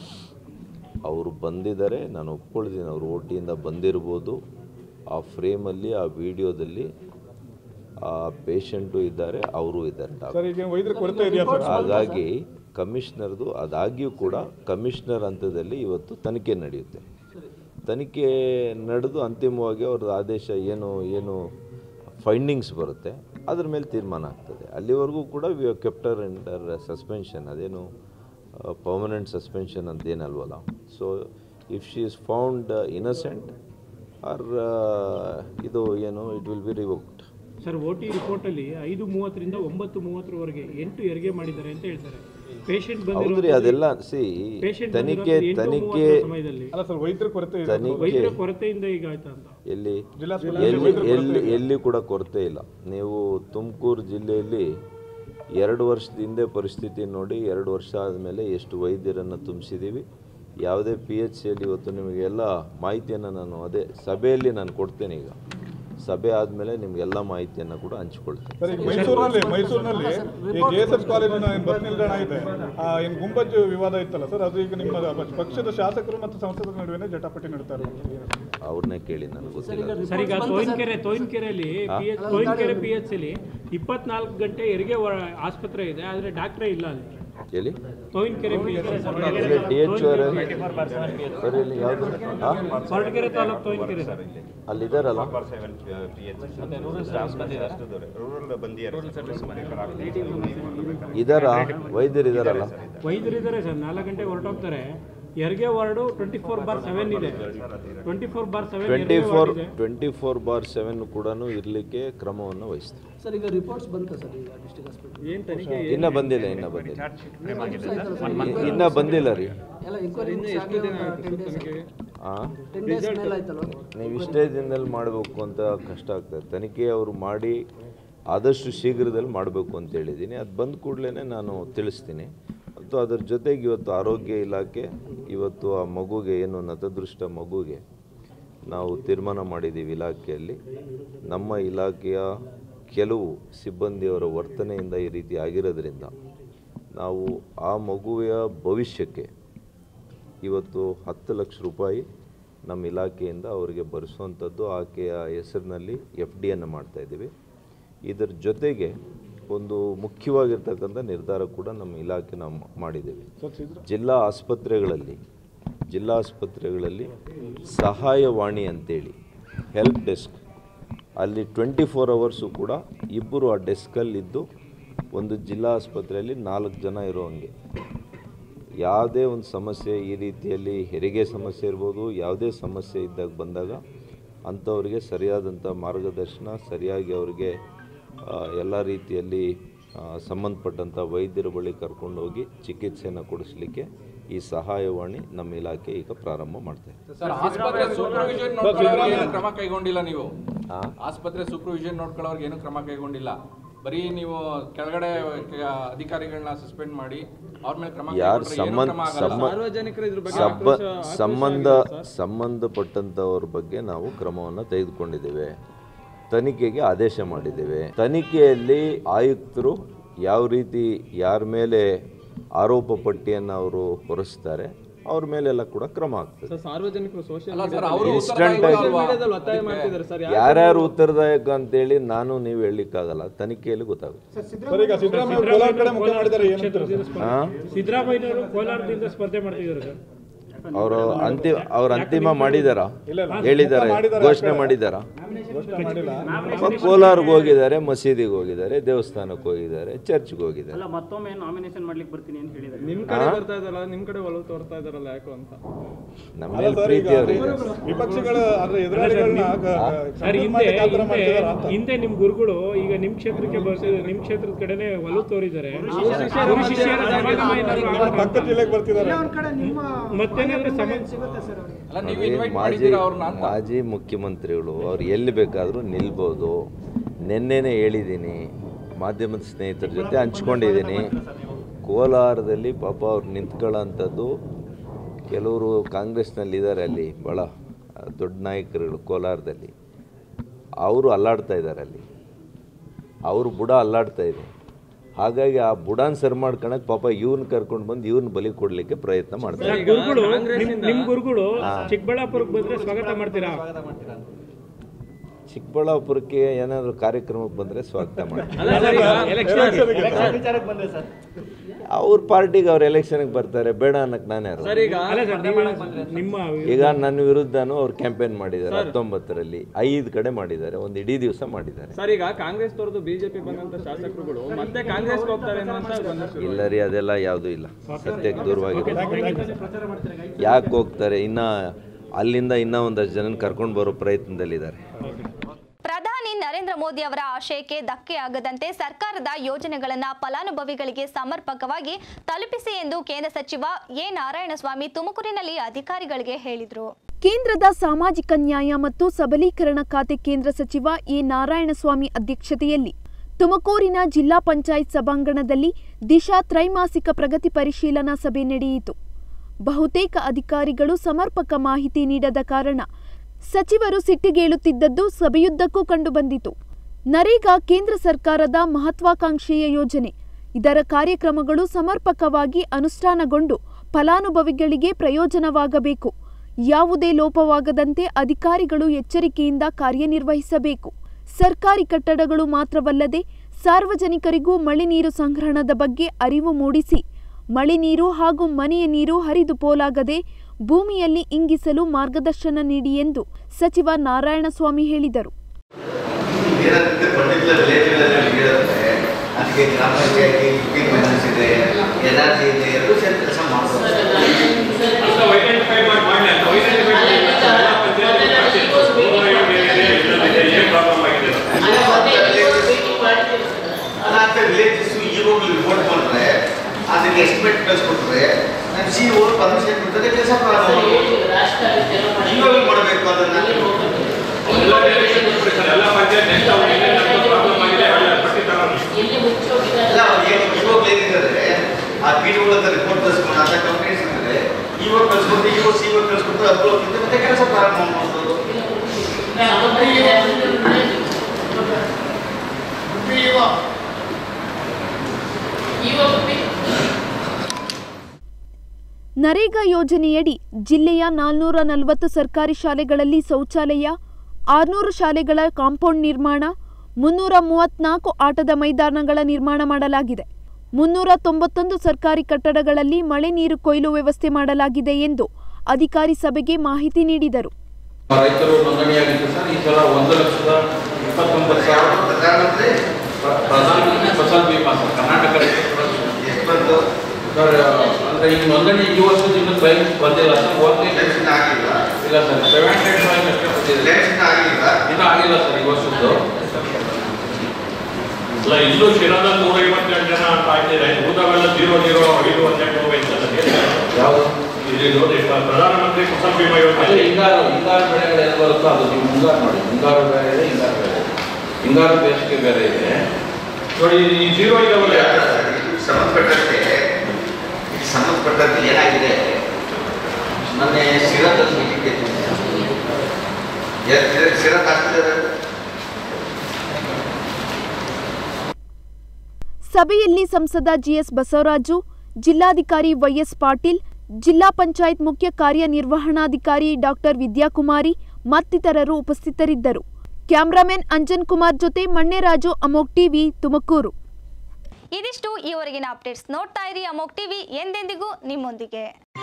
ಅವರು ಬಂದಿದ್ದಾರೆ ನಾನು ಒಪ್ಕೊಳ್ತೀನಿ ಅವರು ಓಟಿಯಿಂದ ಬಂದಿರ್ಬೋದು ಆ ಫ್ರೇಮಲ್ಲಿ ಆ ವಿಡಿಯೋದಲ್ಲಿ ಆ ಪೇಷಂಟು ಇದ್ದಾರೆ ಅವರು ಇದ್ದಾರೆ ಸರ್ ಈಗ ವೈದ್ಯರ ಕೊರತೆ ಇದೆಯಾ ಸರ್ ಹಾಗಾಗಿ ಕಮಿಷನರ್ದು ಅದಾಗಿಯೂ ಕೂಡ ಕಮಿಷನರ್ ಹಂತದಲ್ಲಿ ಇವತ್ತು ತನಿಖೆ ನಡೆಯುತ್ತೆ ತನಿಖೆ ನಡೆದು ಅಂತಿಮವಾಗಿ ಅವ್ರದ್ದು ಆದೇಶ ಏನು ಏನು ಫೈಂಡಿಂಗ್ಸ್ ಬರುತ್ತೆ ಅದ್ರ ಮೇಲೆ ತೀರ್ಮಾನ ಆಗ್ತದೆ ಅಲ್ಲಿವರೆಗೂ ಕೂಡ we have kept her under suspension ಅದೇನು ಪರ್ಮನೆಂಟ್ ಸಸ್ಪೆನ್ಷನ್ ಅಂತ ಏನಲ್ವಲ್ಲ so if she is found innocent or ಇದು ಏನು it will be revoked sir O T ರಿಪೋರ್ಟಲ್ಲಿ ಐದು ಮೂವತ್ತರಿಂದ ಒಂಬತ್ತು ಮೂವತ್ತರವರೆಗೆ ಎಂಟು ಹೆರಿಗೆ ಮಾಡಿದ್ದಾರೆ ಅಂತ ಹೇಳ್ತಾರೆ ಪೇಷಂಟ್ ಹೌದ್ರಿ ಅದೆಲ್ಲ ಸಿ ತನಿಖೆ ತನಿಖೆ ಸಮಯದಲ್ಲಿ ಅಲ್ಲ ಸರ್ ವೈದ್ಯರ ಕೊರತೆ ಇದೆ ತನಿಖೆ ವೈದ್ಯರ ಕೊರತೆಯಿಂದ ಈಗ ಆಯ್ತಾ ಅಂತ ಎಲ್ಲಿ ಎಲ್ಲಿ ಎಲ್ಲಿ ಎಲ್ಲಿ ಕೂಡ ಕೊರತೆ ಇಲ್ಲ ನೀವು ತುಮಕೂರು ಜಿಲ್ಲೆಯಲ್ಲಿ ಎರಡು ವರ್ಷದ ಹಿಂದೆ ಪರಿಸ್ಥಿತಿ ನೋಡಿ ಎರಡು ವರ್ಷ ಆದಮೇಲೆ ಎಷ್ಟು ವೈದ್ಯರನ್ನು ತುಂಬಿಸಿದ್ದೀವಿ ಯಾವುದೇ ಪಿ ಎಚ್ ಸಿಯಲ್ಲಿ ಇವತ್ತು ನಿಮಗೆಲ್ಲ ಮಾಹಿತಿಯನ್ನು ನಾನು ಅದೇ ಸಭೆಯಲ್ಲಿ ನಾನು ಕೊಡ್ತೇನೆ ಈಗ ಸಭೆ ಆದಮೇಲೆ ನಿಮಗೆಲ್ಲ ಮಾಹಿತಿಯನ್ನು ಕೂಡ ಹಂಚ್ಕೊಳ್ತೀನಿ ಸರ್ ಈಗ ಮೈಸೂರಿನಲ್ಲಿ ಮೈಸೂರಿನಲ್ಲಿ ಈ ಜೆ ಎಸ್ ಎಸ್ ಕಾಲೇಜಿನ ಏನು ಬಸ್ ನಿಲ್ದಾಣ ಇದೆ ಆ ಏನು ಗುಂಬಜ್ ವಿವಾದ ಇತ್ತಲ್ಲ ಸರ್ ಅದು ಈಗ ನಿಮ್ಮ ಪಕ್ಷದ ಶಾಸಕರು ಮತ್ತು ಸಂಸದರ ನಡುವೆ ಜಟಾಪಟಿ ನಡೀತಾ ಇರೋದು ಅವ್ರನ್ನೇ ಕೇಳಿ ನನಗೆ ಗೊತ್ತಿಲ್ಲ ಸರ್ ಈಗ ತೋಯಿನಕೆರೆ ತೋಯಿನಕೆರೆಯಲ್ಲಿ P H Toyinakere P H C ಇಪ್ಪತ್ನಾಲ್ಕು ಗಂಟೆ ಹೆರಿಗೆ ವ- ಆಸ್ಪತ್ರೆ ಇದೆ ಆದರೆ ಡಾಕ್ಟ್ರೇ ಇಲ್ಲ ಅಲ್ಲಿ ಎಲ್ಲಿ ತೋಯಿನಕೆರೆ ಪಿ ಎಚ್ ಎಲ್ಲಿ ಡಿ ಎಚ್ ಸರ್ ಇಲ್ಲಿ ಯಾವುದು ಹಾಂ ಹೊರಟಗೆರೆ ತಾಲೂಕು ತೋಯಿನಕೆರೆ ಸರ್ ಅಲ್ಲಿದ್ದಾರಲ್ಲ ಇದಾರ ವೈದ್ಯರು ಇದಾರಲ್ಲ ವೈದ್ಯರು ಇದ್ದಾರೆ ಸರ್ ನಾಲ್ಕು ಗಂಟೆ ಹೊರಟೋಗ್ತಾರೆ ಹೆರಿಗೆ ward twenty four bar seven ಇದೆ twenty four bar seven twenty four twenty four bar seven ಕೂಡ ಇರಲಿಕ್ಕೆ ಕ್ರಮವನ್ನು ವಹಿಸ್ತೀವಿ ಸರ್ ಈಗ ರಿಪೋರ್ಟ್ಸ್ ಬಂತು ಸರ್ ಈಗ ಡಿಸ್ಟ್ರಿಕ್ಟ್ ಹಾಸ್ಪಿಟಲ್ ಏನು ತನಿಖೆ ಇನ್ನ ಬಂದಿಲ್ಲ ಇನ್ನ ಬಂದಿಲ್ಲ ಇನ್ನ ಬಂದಿಲ್ಲ ರೀ ಎಲ್ಲ ಎಂಕ್ವೈರಿ ಟೆನ್ ಡೇಸ್ ಆ ಟೆನ್ ಡೇಸ್ ಮೇಲೆ ಆಯ್ತಲ್ವ ನೀವು ಇಷ್ಟೇ ದಿನದಲ್ಲಿ ಮಾಡಬೇಕು ಅಂತ ಕಷ್ಟ ಆಗ್ತದೆ ತನಿಖೆ ಅವರು ಮಾಡಿ ಆದಷ್ಟು ಶೀಘ್ರದಲ್ಲಿ ಮಾಡಬೇಕು ಅಂತ ಹೇಳಿದ್ದೀನಿ ಅದು ಬಂದ ಕೂಡಲೇ ನಾನು ತಿಳಿಸ್ತೀನಿ ಮತ್ತು ಅದರ ಜೊತೆಗೆ ಇವತ್ತು ಆರೋಗ್ಯ ಇಲಾಖೆ ಇವತ್ತು ಆ ಮಗುಗೆ ಏನು ನತದೃಷ್ಟ ಮಗುಗೆ ನಾವು ತೀರ್ಮಾನ ಮಾಡಿದ್ದೀವಿ ಇಲಾಖೆಯಲ್ಲಿ ನಮ್ಮ ಇಲಾಖೆಯ ಕೆಲವು ಸಿಬ್ಬಂದಿಯವರ ವರ್ತನೆಯಿಂದ ಈ ರೀತಿ ಆಗಿರೋದ್ರಿಂದ ನಾವು ಆ ಮಗುವಿನ ಭವಿಷ್ಯಕ್ಕೆ ಇವತ್ತು ಹತ್ತು ಲಕ್ಷ ರೂಪಾಯಿ ನಮ್ಮ ಇಲಾಖೆಯಿಂದ ಅವರಿಗೆ ಭರಿಸುವಂಥದ್ದು ಆಕೆಯ ಹೆಸರಿನಲ್ಲಿ ಎಫ್ ಡಿಯನ್ನು ಮಾಡ್ತಾಯಿದ್ದೀವಿ ಇದರ ಜೊತೆಗೆ ಒಂದು ಮುಖ್ಯವಾಗಿರ್ತಕ್ಕಂಥ ನಿರ್ಧಾರ ಕೂಡ ನಮ್ಮ ಇಲಾಖೆ ನಾವು ಮಾಡಿದ್ದೀವಿ ಜಿಲ್ಲಾ ಆಸ್ಪತ್ರೆಗಳಲ್ಲಿ ಜಿಲ್ಲಾ ಆಸ್ಪತ್ರೆಗಳಲ್ಲಿ ಸಹಾಯವಾಣಿ ಅಂತೇಳಿ ಹೆಲ್ಪ್ ಡೆಸ್ಕ್ ಅಲ್ಲಿ ಟ್ವೆಂಟಿ ಫೋರ್ ಅವರ್ಸು ಕೂಡ ಇಬ್ಬರು ಆ ಡೆಸ್ಕಲ್ಲಿದ್ದು ಒಂದು ಜಿಲ್ಲಾ ಆಸ್ಪತ್ರೆಯಲ್ಲಿ ನಾಲ್ಕು ಜನ ಇರೋ ಹಂಗೆ ಯಾವುದೇ ಒಂದು ಸಮಸ್ಯೆ ಈ ರೀತಿಯಲ್ಲಿ ಹೆರಿಗೆ ಸಮಸ್ಯೆ ಇರ್ಬೋದು ಯಾವುದೇ ಸಮಸ್ಯೆ ಇದ್ದಾಗ ಬಂದಾಗ ಅಂಥವ್ರಿಗೆ ಸರಿಯಾದಂಥ ಮಾರ್ಗದರ್ಶನ ಸರಿಯಾಗಿ ಅವರಿಗೆ ಎಲ್ಲ ರೀತಿಯಲ್ಲಿ ಆ, ಸಂಬಂಧಪಟ್ಟಂಥ ವೈದ್ಯರ ಬಳಿ ಕರ್ಕೊಂಡೋಗಿ ಚಿಕಿತ್ಸೆಯನ್ನು ಕೊಡಿಸ್ಲಿಕ್ಕೆ ಈ ಸಹಾಯವಾಣಿ ನಮ್ಮ ಇಲಾಖೆ ಈಗ ಪ್ರಾರಂಭ ಮಾಡ್ತಾ ಇದೆ ಸರ್ ಆಸ್ಪತ್ರೆ ಸೂಪರ್ವಿಷನ್ ನೋಡ್ಕೊಳ್ಳೋರ್ಗೆ ಏನು ಕ್ರಮ ಕೈಗೊಂಡಿಲ್ಲ ನೀವು ಆಸ್ಪತ್ರೆ ಸೂಪರ್ವಿಷನ್ ನೋಡ್ಕೊಳ್ಳೋರ್ಗೆ ಏನು ಕ್ರಮ ಕೈಗೊಂಡಿಲ್ಲ ಬರೀ ನೀವು ಕೆಳಗಡೆ ಕ- ಅಧಿಕಾರಿಗಳನ್ನ ಸಸ್ಪೆಂಡ್ ಮಾಡಿ ಅವ್ರ ಮೇಲೆ ಕ್ರಮ ಯಾರು ಕೈಗೊಂಡ್ರೆ ಏನೂ ಕ್ರಮ ಸಂಬಂಧ ಆಗಲ್ಲ. ಸಬ್ಬ ಸಂಬಂಧ ಸಂಬಂಧಪಟ್ಟಂಥವ್ರ ಬಗ್ಗೆ ನಾವು ಕ್ರಮವನ್ನು ತೆಗೆದುಕೊಂಡಿದ್ದೇವೆ ತನಿಖೆಗೆ ಆದೇಶ ಮಾಡಿದ್ದೇವೆ ತನಿಖೆಯಲ್ಲಿ ಆಯುಕ್ತರು ಯಾವ ರೀತಿ ಯಾರ ಮೇಲೆ ಆರೋಪ ಪಟ್ಟಿಯನ್ನು ಅವರು ಹೊರಿಸ್ತಾರೆ ಅವ್ರ ಮೇಲೆಲ್ಲ ಕೂಡ ಕ್ರಮ ಆಗ್ತದೆ ಸಾರ್ವಜನಿಕರು ಸೋಷಿಯಲ್ ಅಲ್ಲ ಸರ್, ಅವರು ಇನ್ಸ್ಟಂಟ್ ಮೀಡಿಯಾದಲ್ಲಿ ಒತ್ತಾಯ ಮಾಡ್ತಿದ್ದಾರೆ ಸರ್ ಯಾರ್ಯಾರು ಉತ್ತರದಾಯಕ ಅಂತೇಳಿ ನಾನು ನೀವು ಹೇಳಲಿಕ್ಕಾಗಲ್ಲ ತನಿಖೆಯಲ್ಲಿ ಗೊತ್ತಾಗುತ್ತೆ ಸರ್ ಈಗ ಸಿದ್ದರಾಮಯ್ಯ ಅವರು ಕೋಲಾರ ಕಡೆ ಮುಖ ಮಾಡಿದ್ದಾರೆ ಏನಂತಾರೆ ಸರ್ ಹಾ? ಸಿದ್ದರಾಮಯ್ಯನವರು ಕೋಲಾರದಿಂದ ಸ್ಪರ್ಧೆ ಮಾಡ್ತಿದ್ದಾರೆ ಸರ್ ಅವರು ಅಂತಿಮ ಅವ್ರ ಅಂತಿಮ ಮಾಡಿದಾರ ಇಲ್ಲ, ಇಲ್ಲ. ಹೇಳಿದ್ದಾರೆ ಮಾಡಿದ್ದಾರೆ ಘೋಷಣೆ ಅಷ್ಟೇ. ಮಾಡಿದಾರ ಘೋಷಣೆ ಮಾಡಿಲ್ಲ ಕೋಲಾರ್ಗೆ ಹೋಗಿದ್ದಾರೆ ಮಸೀದಿಗೆ ಹೋಗಿದ್ದಾರೆ ದೇವಸ್ಥಾನಕ್ಕೆ ಹೋಗಿದ್ದಾರೆ ಚರ್ಚ್ಗೆ ಹೋಗಿದ್ದಾರೆ ಅಲ್ಲ ಮತ್ತೊಮ್ಮೆ ನಾಮಿನೇಷನ್ ಮಾಡ್ಲಿಕ್ಕೆ ಬರ್ತೀನಿ ಅಂತ ಹೇಳಿದ್ದಾರೆ ನಿಮ್ ಕಡೆ ಹಾ? ಬರ್ತಾ ಇದಾರಲ್ಲ ನಿಮ್ ಕಡೆ ಒಲವು ತೋರ್ತಾ ಇದಾರಲ್ಲ ಯಾಕೋ ಅಂತ ನಮ್ಮ ಅಲ್ಲ ಮೇಲೆ ಸರ್, ಪ್ರೀತಿ ಈಗ ಅವರಿಗೆ ವಿಪಕ್ಷಗಳ ಅಂದ್ರೆ ಎದುರಾಳಿಗಳನ್ನ ಸರ್ ಹಿಂದೆ ಹಿಂದೆ ಹಿಂದೆ ನಿಮ್ ಗುರುಗಳು ಈಗ ನಿಮ್ ಕ್ಷೇತ್ರಕ್ಕೆ ಬರ್ತಿದ್ದಾರೆ ನಿಮ್ ಕ್ಷೇತ್ರದ ಕಡೆನೆ ಒಲವು ತೋರಿದ್ದಾರೆ ಗುರು ಶಿಷ್ಯರ ಸಮಾಗಮ ಏನಾದ್ರು ಆಗುತ್ತಾ? ಪಕ್ಕದ ಜಿಲ್ಲೆಗೆ ಬರ್ತಿದ್ದಾರೆ ಮತ್ತೇನಾದ್ರೂ ಸಂಬಂಧ ಅಲ್ಲ ನೀವು ಅವ್ರೇನ್ ಇನ್ವೈಟ್ ಮಾಜಿ ಮಾಡಿದ್ದೀರಾ ಅವ್ರನ್ನ ಅಂತ ಮಾಜಿ ಮುಖ್ಯಮಂತ್ರಿಗಳು ಅವ್ರು ಎಲ್ಲಿ ಬೇಕಾದರೂ ನಿಲ್ಬೋದು ನಿನ್ನೆನೇ ಹೇಳಿದ್ದೀನಿ ಮಾಧ್ಯಮದ ಸ್ನೇಹಿತರ ಜೊತೆ ಹಂಚ್ಕೊಂಡಿದ್ದೀನಿ ಕೋಲಾರದಲ್ಲಿ ಪಾಪ ಅವ್ರು ನಿಂತ್ಕೊಳ್ಳೋಂಥದ್ದು ಕೆಲವರು ಕಾಂಗ್ರೆಸ್ನಲ್ಲಿ ಇದ್ದಾರೆ ಅಲ್ಲಿ ಭಾಳ ದೊಡ್ಡ ನಾಯಕರುಗಳು ಕೋಲಾರದಲ್ಲಿ ಅವರು ಅಲ್ಲಾಡ್ತಾ ಇದ್ದಾರೆ ಅಲ್ಲಿ ಅವರು ಬುಡ ಅಲ್ಲಾಡ್ತಾ ಇದೆ ಹಾಗಾಗಿ ಆ ಬುಡಾನ್ ಸರ್ ಮಾಡ್ಕೊಳಕ್ಕೆ ಪಾಪ ಇವ್ನ ಕರ್ಕೊಂಡು ಬಂದು ಇವ್ನ ಬಲಿ ಕೊಡಲಿಕ್ಕೆ ಪ್ರಯತ್ನ ಮಾಡ್ತಾರೆ ಗುರುಗಳು ನಿಮ್- ನಿಮ್ ಗುರುಗಳು ಚಿಕ್ಕಬಳ್ಳಾಪುರಕ್ಕೆ ಬಂದ್ರೆ ಸ್ವಾಗತ ಮಾಡ್ತೀರಾ ಚಿಕ್ಕಬಳ್ಳಾಪುರಕ್ಕೆ ಏನಾದರೂ ಕಾರ್ಯಕ್ರಮಕ್ಕೆ ಬಂದರೆ ಸ್ವಾಗತ ಮಾಡಿ ಅವ್ರ ಪಾರ್ಟಿಗೆ ಅವ್ರು ಎಲೆಕ್ಷನ್ಗೆ ಬರ್ತಾರೆ ಬೇಡ ಅನ್ನಕ್ಕೆ ನಾನು ಯಾರು ಅಲ್ಲ ಸರ್ ನೀವು ನಿಮ್ಮ ಈಗ ನನ್ನ ವಿರುದ್ಧನೂ ಅವ್ರು ಕ್ಯಾಂಪೇನ್ ಮಾಡಿದ್ದಾರೆ ಹತ್ತೊಂಬತ್ತರಲ್ಲಿ ಐದು ಕಡೆ ಮಾಡಿದ್ದಾರೆ ಒಂದು ಇಡೀ ದಿವಸ ಮಾಡಿದ್ದಾರೆ ಸರ್ ಈಗ ಕಾಂಗ್ರೆಸ್ ತೋರ್ದು ಬಿಜೆಪಿ ಬಂದಂತ ಶಾಸಕರುಗಳು ಮತ್ತೆ ಕಾಂಗ್ರೆಸ್ಗೆ ಹೋಗ್ತಾರೆ ಅನ್ನೋಂತ ಬಂದಿತ್ತು ಇಲ್ಲ ರೀ ಅದೆಲ್ಲ ಯಾವುದೂ ಇಲ್ಲ ಸತ್ಯಕ್ಕೆ ದೂರವಾಗಿದೆ ಯಾಕೆ ಹೋಗ್ತಾರೆ ಇನ್ನ ಅಲ್ಲಿಂದ ಇನ್ನೂ ಒಂದಷ್ಟು ಜನ ಕರ್ಕೊಂಡು ಬರೋ ಪ್ರಯತ್ನದಲ್ಲಿದ್ದಾರೆ ಪ್ರಧಾನಿ ನರೇಂದ್ರ ಮೋದಿ ಅವರ ಆಶಯಕ್ಕೆ ಧಕ್ಕೆಯಾಗದಂತೆ ಸರ್ಕಾರದ ಯೋಜನೆಗಳನ್ನು ಫಲಾನುಭವಿಗಳಿಗೆ ಸಮರ್ಪಕವಾಗಿ ತಲುಪಿಸಿ ಎಂದು ಕೇಂದ್ರ ಸಚಿವ ಎ ನಾರಾಯಣಸ್ವಾಮಿ ತುಮಕೂರಿನಲ್ಲಿ ಅಧಿಕಾರಿಗಳಿಗೆ ಹೇಳಿದರು ಕೇಂದ್ರದ ಸಾಮಾಜಿಕ ನ್ಯಾಯ ಮತ್ತು ಸಬಲೀಕರಣ ಖಾತೆ ಕೇಂದ್ರ ಸಚಿವ ಎ ನಾರಾಯಣಸ್ವಾಮಿ ಅಧ್ಯಕ್ಷತೆಯಲ್ಲಿ ತುಮಕೂರಿನ ಜಿಲ್ಲಾ ಪಂಚಾಯತ್ ಸಭಾಂಗಣದಲ್ಲಿ ದಿಶಾ ತ್ರೈಮಾಸಿಕ ಪ್ರಗತಿ ಪರಿಶೀಲನಾ ಸಭೆ ನಡೆಯಿತು ಬಹುತೇಕ ಅಧಿಕಾರಿಗಳು ಸಮರ್ಪಕ ಮಾಹಿತಿ ನೀಡದ ಕಾರಣ ಸಚಿವರು ಸಿಟ್ಟಿಗೇಳುತ್ತಿದ್ದದ್ದು ಸಭೆಯುದ್ದಕ್ಕೂ ಕಂಡುಬಂದಿತು ನರೇಗಾ ಕೇಂದ್ರ ಸರ್ಕಾರದ ಮಹತ್ವಾಕಾಂಕ್ಷೆಯ ಯೋಜನೆ ಇದರ ಕಾರ್ಯಕ್ರಮಗಳು ಸಮರ್ಪಕವಾಗಿ ಅನುಷ್ಠಾನಗೊಂಡು ಫಲಾನುಭವಿಗಳಿಗೆ ಪ್ರಯೋಜನವಾಗಬೇಕು ಯಾವುದೇ ಲೋಪವಾಗದಂತೆ ಅಧಿಕಾರಿಗಳು ಎಚ್ಚರಿಕೆಯಿಂದ ಕಾರ್ಯನಿರ್ವಹಿಸಬೇಕು ಸರ್ಕಾರಿ ಕಟ್ಟಡಗಳು ಮಾತ್ರವಲ್ಲದೆ ಸಾರ್ವಜನಿಕರಿಗೂ ಮಳೆ ನೀರು ಸಂಗ್ರಹಣದ ಬಗ್ಗೆ ಅರಿವು ಮೂಡಿಸಿ ಮಳೆ ನೀರು ಹಾಗೂ ಮನೆಯ ನೀರು ಹರಿದು ಪೋಲಾಗದೆ ಭೂಮಿಯಲ್ಲಿ ಇಂಗಿಸಲು ಮಾರ್ಗದರ್ಶನ ನೀಡಿ ಎಂದು ಸಚಿವ ನಾರಾಯಣಸ್ವಾಮಿ ಹೇಳಿದರು ಏನಾಗುತ್ತೆ ಪರ್ಟಿಕ್ಯುಲರ್ ವಿಲೇಜ್ಗಳಲ್ಲಿ ಹೇಳಿದ್ರೆ ಅದಕ್ಕೆ ಗ್ರಾಮ ಪಂಚಾಯತಿ ಬುಕಿಂಗ್ ಫೈನಾನ್ಸ್ ಇದೆ ಎನ್ ಆರ್ ಜಿ ಇದೆ ಎಲ್ಲರೂ ಸೇರಿ ಕೆಲಸ ಮಾಡ್ಬೋದು ವಿಲೇಜಸ್ ಇವಾಗ ರಿಪೋರ್ಟ್ ಮಾಡಿದ್ರೆ ಅದಕ್ಕೆ ಎಸ್ಟಿಮೇಟ್ ಕಳಿಸ್ಕೊಟ್ರೆ ನಮ್ಮ ಸಿ ಓ ಪರ್ಮಿಷನ್ ಕೊಡ್ತಾರೆ ಕೆಲಸ ಪ್ರಾರಂಭ ಮಾಡ್ಬೋದು ಇವಾಗ ಮಾಡಬೇಕು ಅದನ್ನ ಇಲ್ಲ ಏನು ಇವಾಗ ಏನಿದ್ದಾರೆ ಆ ಪೀಠಗಳ ಹತ್ರ ರಿಪೋರ್ಟ್ ಕಳಿಸ್ಕೊಂಡು ಅಂತ ಕಂಪ್ಲೇಂಟ್ಸ್ ಇದ್ದಾರೆ ಇವಾಗ ಕಳಿಸ್ಕೊಂಡು ಇವಾಗ ಸಿ ಇವಾಗ ಕಳಿಸ್ಕೊಂಡು ಅಪ್ಲೋಡ್ ಮತ್ತೆ ಕೆಲಸ ಪ್ರಾರಂಭ ಮಾಡ್ಬೋದು ನರೇಗಾ ಯೋಜನೆಯಡಿ ಜಿಲ್ಲೆಯ ನಾಲ್ನೂರ ನಲವತ್ತು ಸರ್ಕಾರಿ ಶಾಲೆಗಳಲ್ಲಿ ಶೌಚಾಲಯ ಆರುನೂರು ಶಾಲೆಗಳ ಕಾಂಪೌಂಡ್ ನಿರ್ಮಾಣ ಮುನ್ನೂರ ಮೂವತ್ನಾಲ್ಕು ಆಟದ ಮೈದಾನಗಳ ನಿರ್ಮಾಣ ಮಾಡಲಾಗಿದೆ ಮುನ್ನೂರ ತೊಂಬತ್ತೊಂದು ಸರ್ಕಾರಿ ಕಟ್ಟಡಗಳಲ್ಲಿ ಮಳೆ ನೀರು ಕೊಯ್ಲು ವ್ಯವಸ್ಥೆ ಮಾಡಲಾಗಿದೆ ಎಂದು ಅಧಿಕಾರಿ ಸಭೆಗೆ ಮಾಹಿತಿ ನೀಡಿದರು ರೈತರು ನೋಂದಣಿಯಾಗಿದ್ದು ಸರ್ ಈ ಸಲ ಒಂದು ಲಕ್ಷದ ಇಪ್ಪತ್ತೊಂಬತ್ತು ಸಾವಿರ ಪ್ರಧಾನಮಂತ್ರಿ ಪ್ರಧಾನಮಂತ್ರಿ ಫಸಲ್ ಬಿಮಾ ಸರ್ ಕರ್ನಾಟಕ ರೈತರು ಸರ್ ಅಂದ್ರೆ ಈ ನೋಂದಣಿ ಈ ವರ್ಷದ ಇನ್ನೂ ಕ್ಲೈಮ್ ಬಂದಿಲ್ಲ ಸರ್ ಹೋಗ್ಲಿ ಆಗಿಲ್ಲ ಇಲ್ಲ ಸರ್ ಸೆವೆನ್ ಹಂಡ್ರೆಡ್ ಫೈವ್ ಅಷ್ಟೇ ಬಂದಿದೆ ಆಗಿಲ್ಲ ಇನ್ನೂ ಆಗಿಲ್ಲ ಸರ್ ಈ ವರ್ಷದ್ದು ಅಲ್ಲ ಇಲ್ಲೂ ಶಿರಾದ ನೂರ ಐವತ್ತೆರಡು ಜನ ಅಂತ ಆಗ್ತಿದೆ ಉಳಿದವೆಲ್ಲ ಜೀರೋ ಜೀರೋ ಐದು ಹನ್ನೆರಡು ಯಾವುದು ಇದು ಪ್ರಧಾನಮಂತ್ರಿ ಫಸಲ್ ಬಿಮಾ ಅದೇ ಯೋಜನೆ ಹಿಂಗಾರು ಹಿಂಗಾರು ಬೆಳೆಗಳು ಏನು ಬರುತ್ತೋ ಅದು ನೀವು ಮುಂಗಾರು ನೋಡಿ ಮುಂಗಾರು ಬೇರೆ ಇದೆ ಹಿಂಗಾರು ಬೇರೆ ಇದೆ ಹಿಂಗಾರು ಬೇಸಿಗೆ ಬೇರೆ ಇದೆ ನೋಡಿ ಈ ಜೀರೋ ಇದಾವಲ್ಲ ಇದಕ್ಕೆ ಸಂಬಂಧಪಟ್ಟಂತೆ ಇದಕ್ಕೆ ಸಂಬಂಧಪಟ್ಟಂತೆ ಏನಾಗಿದೆ ಮೊನ್ನೆ ಸಿರಾದಲ್ಲಿ ಮೀಟಿಂಗ್ ಇತ್ತು ಸಿರಾತ್ ಆಗ್ತಿದ್ದಾರೆ ಸಭೆಯಲ್ಲಿ ಸಂಸದ ಜಿಎಸ್ ಬಸವರಾಜು ಜಿಲ್ಲಾಧಿಕಾರಿ ವೈಎಸ್ ಪಾಟೀಲ್ ಜಿಲ್ಲಾ ಪಂಚಾಯತ್ ಮುಖ್ಯ ಕಾರ್ಯನಿರ್ವಹಣಾಧಿಕಾರಿ ಡಾಕ್ಟರ್ ವಿದ್ಯಾಕುಮಾರಿ ಮತ್ತಿತರರು ಉಪಸ್ಥಿತರಿದ್ದರು ಕ್ಯಾಮ್ರಾಮನ್ ಅಂಜನ್ ಕುಮಾರ್ ಜೊತೆ ಮಣ್ಣೆರಾಜು ಅಮೋಕ್ ಟಿವಿ ತುಮಕೂರು ಇದಿಷ್ಟು ಈವರೆಗಿನ ಅಪ್ಡೇಟ್ಸ್ ನೋಡ್ತಾ ಇರಿ ಅಮೋಕ್ ಟಿವಿ ಎಂದೆಂದಿಗೂ ನಿಮ್ಮೊಂದಿಗೆ